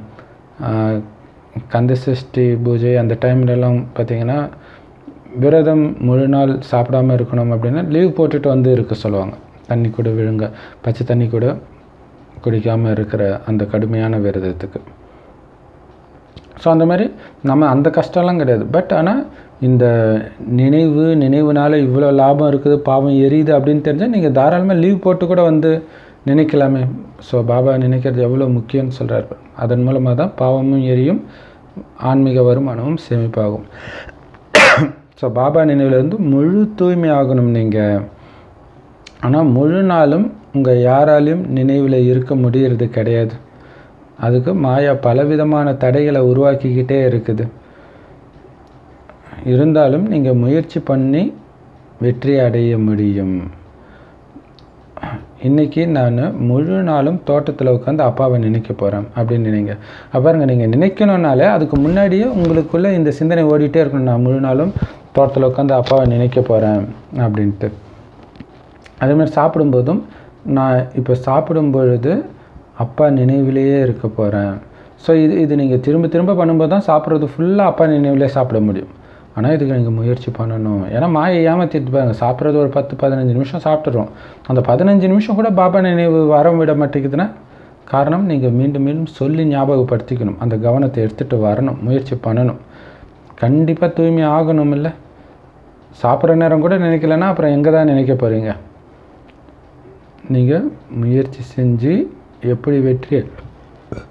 Speaker 1: கந்தசஷ்டி பூஜை அந்த டைம்லலாம் பார்த்தீங்கன்னா விரதம் முழு நாள் சாப்பிடாம இருக்கணும் அப்படின்னா லீவ் போட்டுட்டு வந்து இருக்க சொல்லுவாங்க தண்ணி கூட விழுங்க பச்சை தண்ணி கூட குடிக்காமல் இருக்கிற அந்த கடுமையான விரதத்துக்கு ஸோ அந்த மாதிரி நம்ம அந்த கஷ்டம்லாம் கிடையாது பட் ஆனால் இந்த நினைவு நினைவுனால இவ்வளோ லாபம் இருக்குது பாவம் எரியுது அப்படின்னு தெரிஞ்சால் நீங்கள் தாராளமாக லீவ் போட்டு கூட வந்து நினைக்கலாமே ஸோ பாபா நினைக்கிறது எவ்வளோ முக்கியம்னு சொல்கிறார் அதன் மூலமாக தான் பாவமும் எரியும் ஆன்மீக வருமானமும் சேமிப்பாகும் ஸோ பாபா நினைவிலேருந்து முழு தூய்மை ஆகணும் நீங்கள் ஆனால் முழு நாளும் உங்கள் யாராலையும் நினைவில் இருக்க முடியறது கிடையாது அதுக்கு மாயா பலவிதமான தடைகளை உருவாக்கிக்கிட்டே இருக்குது இருந்தாலும் நீங்கள் முயற்சி பண்ணி வெற்றி அடைய முடியும் இன்றைக்கி நான் முழு நாளும் தோட்டத்தில் உட்காந்து அப்பாவை நினைக்க போகிறேன் அப்படின்னு நினைங்க பாருங்க நீங்கள் நினைக்கணுன்னாலே அதுக்கு முன்னாடியே உங்களுக்குள்ளே இந்த சிந்தனை ஓடிட்டே இருக்கணும் நான் முழு நாளும் தோட்டத்தில் உட்காந்து அப்பாவை நினைக்க போகிறேன் அப்படின்ட்டு அதேமாதிரி சாப்பிடும்போதும் நான் இப்போ சாப்பிடும் பொழுது அப்பா நினைவிலேயே இருக்க போகிறேன் ஸோ இது இது நீங்கள் திரும்ப திரும்ப பண்ணும்போது தான் சாப்பிட்றது ஃபுல்லாக அப்பா நினைவிலே சாப்பிட முடியும் ஆனால் இதுக்கு நீங்கள் முயற்சி பண்ணணும் ஏன்னா மாயை ஏமாற்றிட்டு பாருங்க சாப்பிட்றது ஒரு பத்து பதினஞ்சு நிமிஷம் சாப்பிட்றோம் அந்த பதினஞ்சு நிமிஷம் கூட பாபா நினைவு வர விட மாட்டேங்குதுன்னா காரணம் நீங்கள் மீண்டும் மீண்டும் சொல்லி ஞாபகப்படுத்திக்கணும் அந்த கவனத்தை எடுத்துகிட்டு வரணும் முயற்சி பண்ணணும் கண்டிப்பாக தூய்மை ஆகணும் இல்லை சாப்பிட்ற நேரம் கூட நினைக்கலன்னா அப்புறம் எங்கே தான் நினைக்க போகிறீங்க நீங்கள் முயற்சி செஞ்சு எப்படி வெற்றி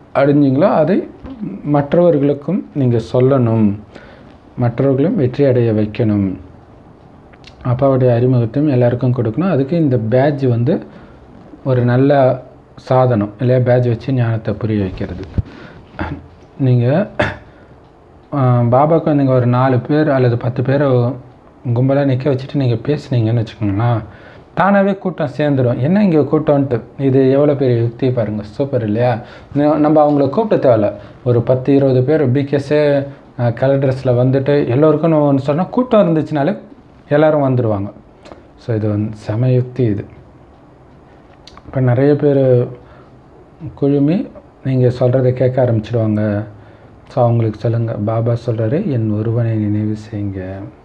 Speaker 1: அடைஞ்சிங்களோ அதை மற்றவர்களுக்கும் நீங்கள் சொல்லணும் மற்றவர்களும் வெற்றி அடைய வைக்கணும் அப்பாவுடைய அறிமுகத்தையும் எல்லாருக்கும் கொடுக்கணும் அதுக்கு இந்த பேட்ஜ் வந்து ஒரு நல்ல சாதனம் இல்லையா பேட்ஜ் வச்சு ஞானத்தை புரிய வைக்கிறது நீங்கள் பாபாவுக்கு நீங்கள் ஒரு நாலு பேர் அல்லது பத்து பேரை கும்பலாக நிற்க வச்சுட்டு நீங்கள் பேசுனீங்கன்னு வச்சுக்கோங்களேன் தானாகவே கூட்டம் சேர்ந்துடும் என்ன இங்கே கூட்டம்ன்ட்டு இது எவ்வளோ பெரிய யுக்தி பாருங்கள் சூப்பர் இல்லையா ந- நம்ம அவங்கள கூப்பிட தேவையில்ல ஒரு பத்து இருபது பேர் பிகேஸே கலர் ட்ரெஸ்ஸில் வந்துட்டு எல்லோருக்கும் நம்ம ஒன்று சொன்னால் கூட்டம் இருந்துச்சுனாலே எல்லாரும் வந்துடுவாங்க ஸோ இது வந்து செம யுக்தி இது இப்போ நிறைய பேர் குழுமி நீங்கள் சொல்கிறத கேட்க ஆரம்பிச்சிடுவாங்க ஸோ அவங்களுக்கு சொல்லுங்கள் பாபா சொல்கிறாரு என் ஒருவனை நினைவு செய்யுங்க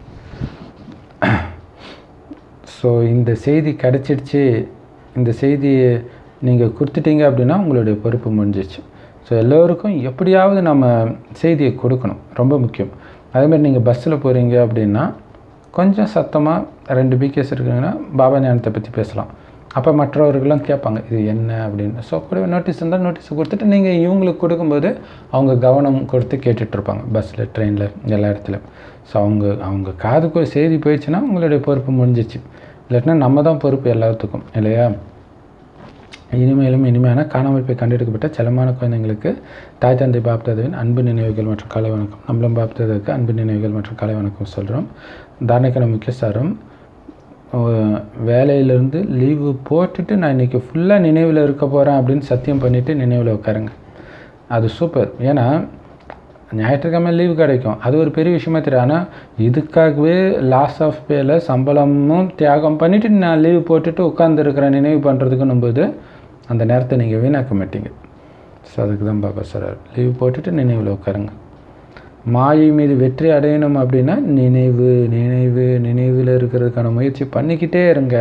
Speaker 1: ஸோ இந்த செய்தி கிடச்சிடுச்சு இந்த செய்தியை நீங்கள் கொடுத்துட்டீங்க அப்படின்னா உங்களுடைய பொறுப்பு முடிஞ்சிச்சு ஸோ எல்லோருக்கும் எப்படியாவது நம்ம செய்தியை கொடுக்கணும் ரொம்ப முக்கியம் அதேமாதிரி நீங்கள் பஸ்ஸில் போகிறீங்க அப்படின்னா கொஞ்சம் சத்தமாக ரெண்டு பிகேஸ் இருக்குங்கன்னா பாபா ஞானத்தை பற்றி பேசலாம் அப்போ மற்றவர்களும் கேட்பாங்க இது என்ன அப்படின்னு ஸோ கூட நோட்டீஸ் இருந்தால் நோட்டீஸ் கொடுத்துட்டு நீங்கள் இவங்களுக்கு கொடுக்கும்போது அவங்க கவனம் கொடுத்து கேட்டுட்டு இருப்பாங்க பஸ்ஸில் ட்ரெயினில் எல்லா இடத்துலையும் ஸோ அவங்க அவங்க காதுக்கு ஒரு செய்தி போயிடுச்சுன்னா உங்களுடைய பொறுப்பு முடிஞ்சிச்சு இல்லாட்டினா நம்ம தான் பொறுப்பு எல்லாத்துக்கும் இல்லையா இனிமேலும் இனிமையான காணாமல் போய் கண்டெடுக்கப்பட்ட செல்லமான குழந்தைங்களுக்கு தாய் தந்தை பாப்தாதுவின் அன்பு நினைவுகள் மற்றும் கலை வணக்கம் நம்மளும் பாப்தாதுக்கு அன்பு நினைவுகள் மற்றும் கலை வணக்கம் சொல்கிறோம் தாரணைக்கான முக்கிய சாரம் அஹ், வேலையிலேருந்து லீவு போட்டுட்டு நான் இன்றைக்கி ஃபுல்லாக நினைவில் இருக்க போகிறேன் அப்படின்னு சத்தியம் பண்ணிவிட்டு நினைவில் உட்காருங்க அது சூப்பர் ஏன்னா ஞாயிற்றுக்கிழமை லீவு கிடைக்கும் அது ஒரு பெரிய விஷயமா தெரியும் ஆனால் இதுக்காகவே லாஸ் ஆஃப் பேல சம்பளமும் தியாகம் பண்ணிவிட்டு நான் லீவு போட்டுட்டு உட்காந்துருக்கிறேன் நினைவு பண்ணுறதுக்குன்னும் போது அந்த நேரத்தை நீங்கள் வீணாக்க மாட்டீங்க ஸோ அதுக்கு தான் பாபா சொல்கிறார் லீவு போட்டுட்டு நினைவில் உட்காருங்க மாயை மீது வெற்றி அடையணும் அப்படின்னா நினைவு நினைவு நினைவில் இருக்கிறதுக்கான முயற்சி பண்ணிக்கிட்டே இருங்க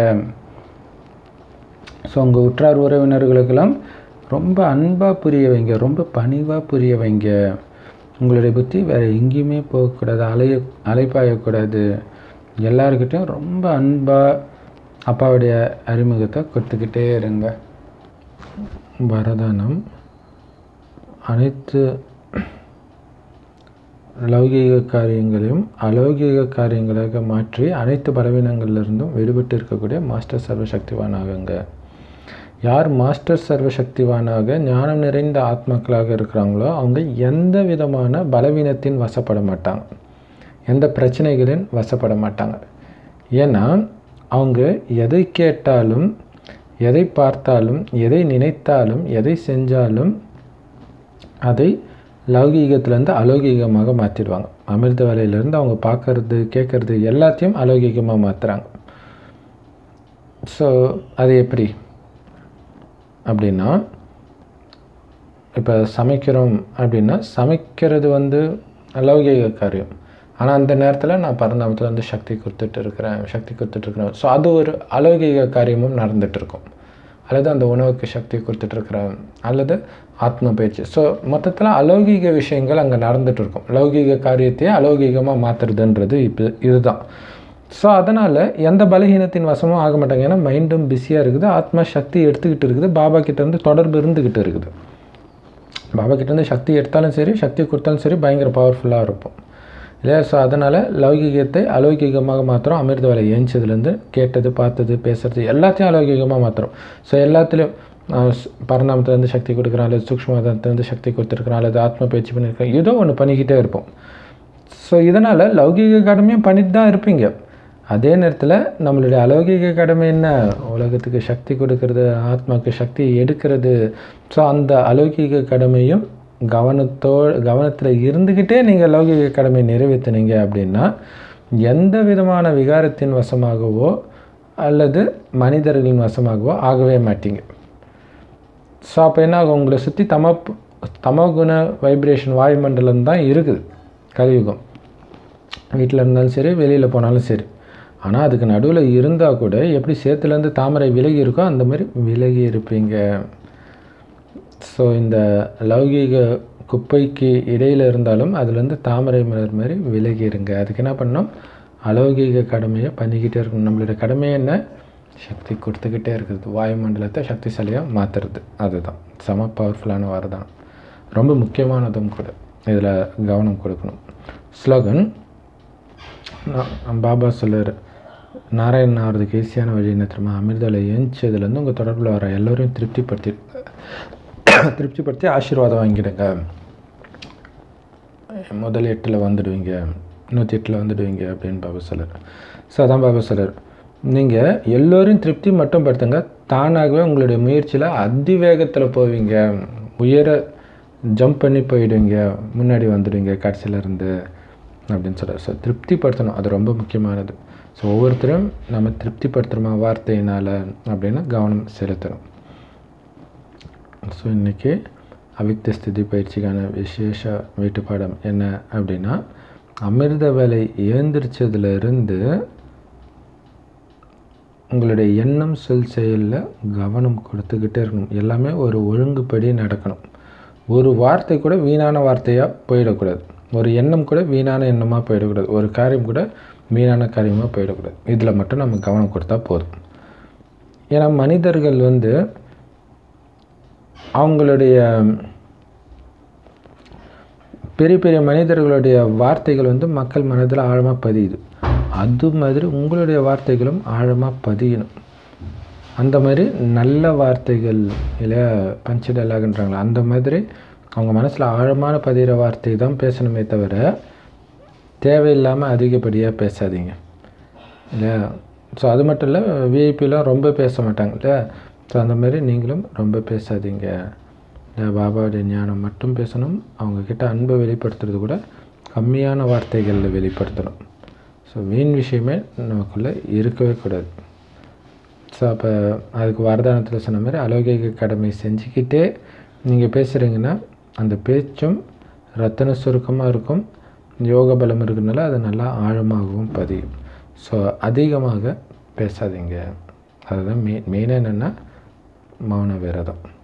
Speaker 1: ஸோ உங்கள் உற்றார் உறவினர்களுக்கெல்லாம் ரொம்ப அன்பாக புரிய வைங்க ரொம்ப பணிவாக புரிய வைங்க உங்களுடைய புத்தி வேறு எங்கேயுமே போகக்கூடாது அலைய அலைப்பாயக்கூடாது எல்லாருக்கிட்டையும் ரொம்ப அன்பாக அப்பாவுடைய அறிமுகத்தை கொடுத்துக்கிட்டே இருங்க வரதானம் அனைத்து லௌகீக காரியங்களையும் அலௌகீக காரியங்களாக மாற்றி அனைத்து பலவீனங்களிலிருந்தும் விடுபட்டு இருக்கக்கூடிய மாஸ்டர் சர்வசக்திவானாகுங்க யார் மாஸ்டர் சர்வசக்திவானாக ஞானம் நிறைந்த ஆத்மாக்களாக இருக்கிறாங்களோ அவங்க எந்த விதமான பலவீனத்தின் வசப்பட மாட்டாங்க எந்த பிரச்சனைகளின் வசப்பட மாட்டாங்க ஏன்னா அவங்க எதை கேட்டாலும் எதை பார்த்தாலும் எதை நினைத்தாலும் எதை செஞ்சாலும் அதை லௌகீகத்திலேருந்து அலௌகீகமாக மாற்றிடுவாங்க அமிர்த வேலையிலேருந்து அவங்க பார்க்கறது கேட்குறது எல்லாத்தையும் அலௌகீகமாக மாற்றுறாங்க ஸோ அது எப்படி அப்படின்னா இப்போ சமைக்கிறோம் அப்படின்னா சமைக்கிறது வந்து லௌகீக காரியம் ஆனால் அந்த நேரத்தில் நான் பரந்தாமத்தில் வந்து சக்தி கொடுத்துட்டு இருக்கிறேன் சக்தி கொடுத்துட்டு இருக்கிறேன் ஸோ அது ஒரு அலௌகீக காரியமும் நடந்துட்டு இருக்கும் அல்லது அந்த உணவுக்கு சக்தி கொடுத்துட்டு இருக்கிறேன் அல்லது ஆத்ம பயிற்சி ஸோ மொத்தத்தில் அலௌகீக விஷயங்கள் அங்கே நடந்துட்டு இருக்கும் லௌகீக காரியத்தையே அலௌகீகமாக மாற்றுறதுன்றது இப்போ இதுதான் ஸோ அதனால் எந்த பலகீனத்தின் வசமும் ஆக மாட்டாங்க ஏன்னா மைண்டும் பிஸியாக இருக்குது ஆத்மா சக்தி எடுத்துக்கிட்டு இருக்குது பாபா கிட்டேருந்து தொடர்பு இருந்துக்கிட்டு இருக்குது பாபா கிட்டேருந்து சக்தி எடுத்தாலும் சரி சக்தி கொடுத்தாலும் சரி பயங்கர பவர்ஃபுல்லாக இருப்போம் இல்லையா ஸோ அதனால் லௌகிகத்தை அலௌகிகமாக மாத்திரம் அமிர்த வேலை ஏஞ்சதுலேருந்து கேட்டது பார்த்தது பேசுறது எல்லாத்தையும் அலௌகிகமாக மாத்திரம் ஸோ எல்லாத்துலேயும் பரிணாமத்துலேருந்து சக்தி கொடுக்குறான் அல்லது சூக்ஷ்மதத்துலேருந்து சக்தி கொடுத்துருக்குறான் அல்லது ஆத்ம பயிற்சி பண்ணியிருக்கேன் ஏதோ ஒன்று பண்ணிக்கிட்டே இருப்போம் ஸோ இதனால் லௌகிக கடமையும் பண்ணிட்டு தான் இருப்பீங்க அதே நேரத்தில் நம்மளுடைய அலௌகிக கடமை என்ன உலகத்துக்கு சக்தி கொடுக்கறது ஆத்மாவுக்கு சக்தி எடுக்கிறது ஸோ அந்த அலௌகிக கடமையும் கவனத்தோ கவனத்தில் இருந்துக்கிட்டே நீங்கள் லௌகிக கடமையை நிறைவேற்றினீங்க அப்படின்னா எந்த விதமான விகாரத்தின் வசமாகவோ அல்லது மனிதர்களின் வசமாகவோ ஆகவே மாட்டீங்க ஸோ அப்போ என்ன ஆகும் உங்களை சுற்றி தம தமகுண வைப்ரேஷன் வாயுமண்டலம் தான் இருக்குது கலியுகம் வீட்டில் இருந்தாலும் சரி வெளியில் போனாலும் சரி ஆனால் அதுக்கு நடுவில் இருந்தால் கூட எப்படி சேத்துலேருந்து தாமரை விலகி இருக்கோ அந்த மாதிரி விலகி இருப்பீங்க ஸோ இந்த லௌகீக குப்பைக்கு இடையில் இருந்தாலும் அதுலேருந்து தாமரை மலர் மாதிரி விலகி இருங்க அதுக்கு என்ன பண்ணணும் அலௌகீக கடமையை பண்ணிக்கிட்டே இருக்கணும் நம்மளுடைய கடமை என்ன சக்தி கொடுத்துக்கிட்டே இருக்குது வாயுமண்டலத்தை சக்திசாலியாக மாற்றுறது அதுதான் செம பவர்ஃபுல்லான வரதான் ரொம்ப முக்கியமானதும் கூட இதில் கவனம் கொடுக்கணும் ஸ்லோகன் நான் பாபா சொல்லுவார் நாராயணன் ஆகிறதுக்கு ஈஸியான வழி என்ன தெரியுமா அமிர்தலை ஏஞ்சதுலேருந்து உங்கள் தொடர்பில் வர எல்லோரையும் திருப்திப்படுத்தி திருப்திப்படுத்தி ஆசீர்வாதம் வாங்கிடுங்க முதல் எட்டில் வந்துடுவீங்க நூற்றி எட்டில் வந்துடுவீங்க அப்படின்னு பாபா சொல்கிறார் ஸோ அதான் பாபா சொல்கிறார் நீங்கள் எல்லோரையும் திருப்தி மட்டும் படுத்துங்க தானாகவே உங்களுடைய முயற்சியில் அதிவேகத்தில் போவீங்க உயர ஜம்ப் பண்ணி போயிடுவீங்க முன்னாடி வந்துடுவீங்க கடைசியில் இருந்து அப்படின்னு சொல்கிறார் ஸோ திருப்திப்படுத்தணும் அது ரொம்ப முக்கியமானது ஸோ ஒவ்வொருத்தரும் நம்ம திருப்திப்படுத்துகிறோமா வார்த்தையினால் அப்படின்னு கவனம் செலுத்தணும் ஸோ இன்றைக்கி அவிக்த ஸ்திதி பயிற்சிக்கான விசேஷ வீட்டுப்பாடம் என்ன அப்படின்னா அமிர்த வேலை ஏந்திரிச்சதுலேருந்து உங்களுடைய எண்ணம் சொல் செயலில் கவனம் கொடுத்துக்கிட்டே இருக்கணும் எல்லாமே ஒரு ஒழுங்குப்படி நடக்கணும் ஒரு வார்த்தை கூட வீணான வார்த்தையாக போயிடக்கூடாது ஒரு எண்ணம் கூட வீணான எண்ணமாக போயிடக்கூடாது ஒரு காரியம் கூட வீணான காரியமாக போயிடக்கூடாது இதில் மட்டும் நம்ம கவனம் கொடுத்தா போதும் ஏன்னா மனிதர்கள் வந்து அவங்களுடைய பெரிய பெரிய மனிதர்களுடைய வார்த்தைகள் வந்து மக்கள் மனதில் ஆழமாக பதியுது அது மாதிரி உங்களுடைய வார்த்தைகளும் ஆழமாக பதியணும் அந்த மாதிரி நல்ல வார்த்தைகள் இல்லையா பஞ்ச டைலாக்ன்றாங்களா அந்த மாதிரி அவங்க மனசில் ஆழமான பதிகிற வார்த்தை தான் பேசணுமே தவிர தேவையில்லாமல் அதிகப்படியாக பேசாதீங்க இல்லையா ஸோ அது மட்டும் இல்லை விஐபிலாம் ரொம்ப பேச மாட்டாங்க இல்லையா ஸோ அந்த மாதிரி நீங்களும் ரொம்ப பேசாதீங்க இல்லையா பாபாவுடைய ஞானம் மட்டும் பேசணும் அவங்கக்கிட்ட அன்பை வெளிப்படுத்துறது கூட கம்மியான வார்த்தைகளில் வெளிப்படுத்தணும் ஸோ வீண் விஷயமே நமக்குள்ளே இருக்கவே கூடாது ஸோ அப்போ அதுக்கு வரதானத்தில் சொன்ன மாதிரி அலௌகிக கடமை செஞ்சுக்கிட்டே நீங்கள் பேசுகிறீங்கன்னா அந்த பேச்சும் ரத்தன சுருக்கமாக இருக்கும் யோக பலம் இருக்கிறதுனால அது நல்லா ஆழமாகவும் பதியும் ஸோ அதிகமாக பேசாதீங்க அதுதான் மெயின் மெயினாக என்னென்னா மௌன விரதம்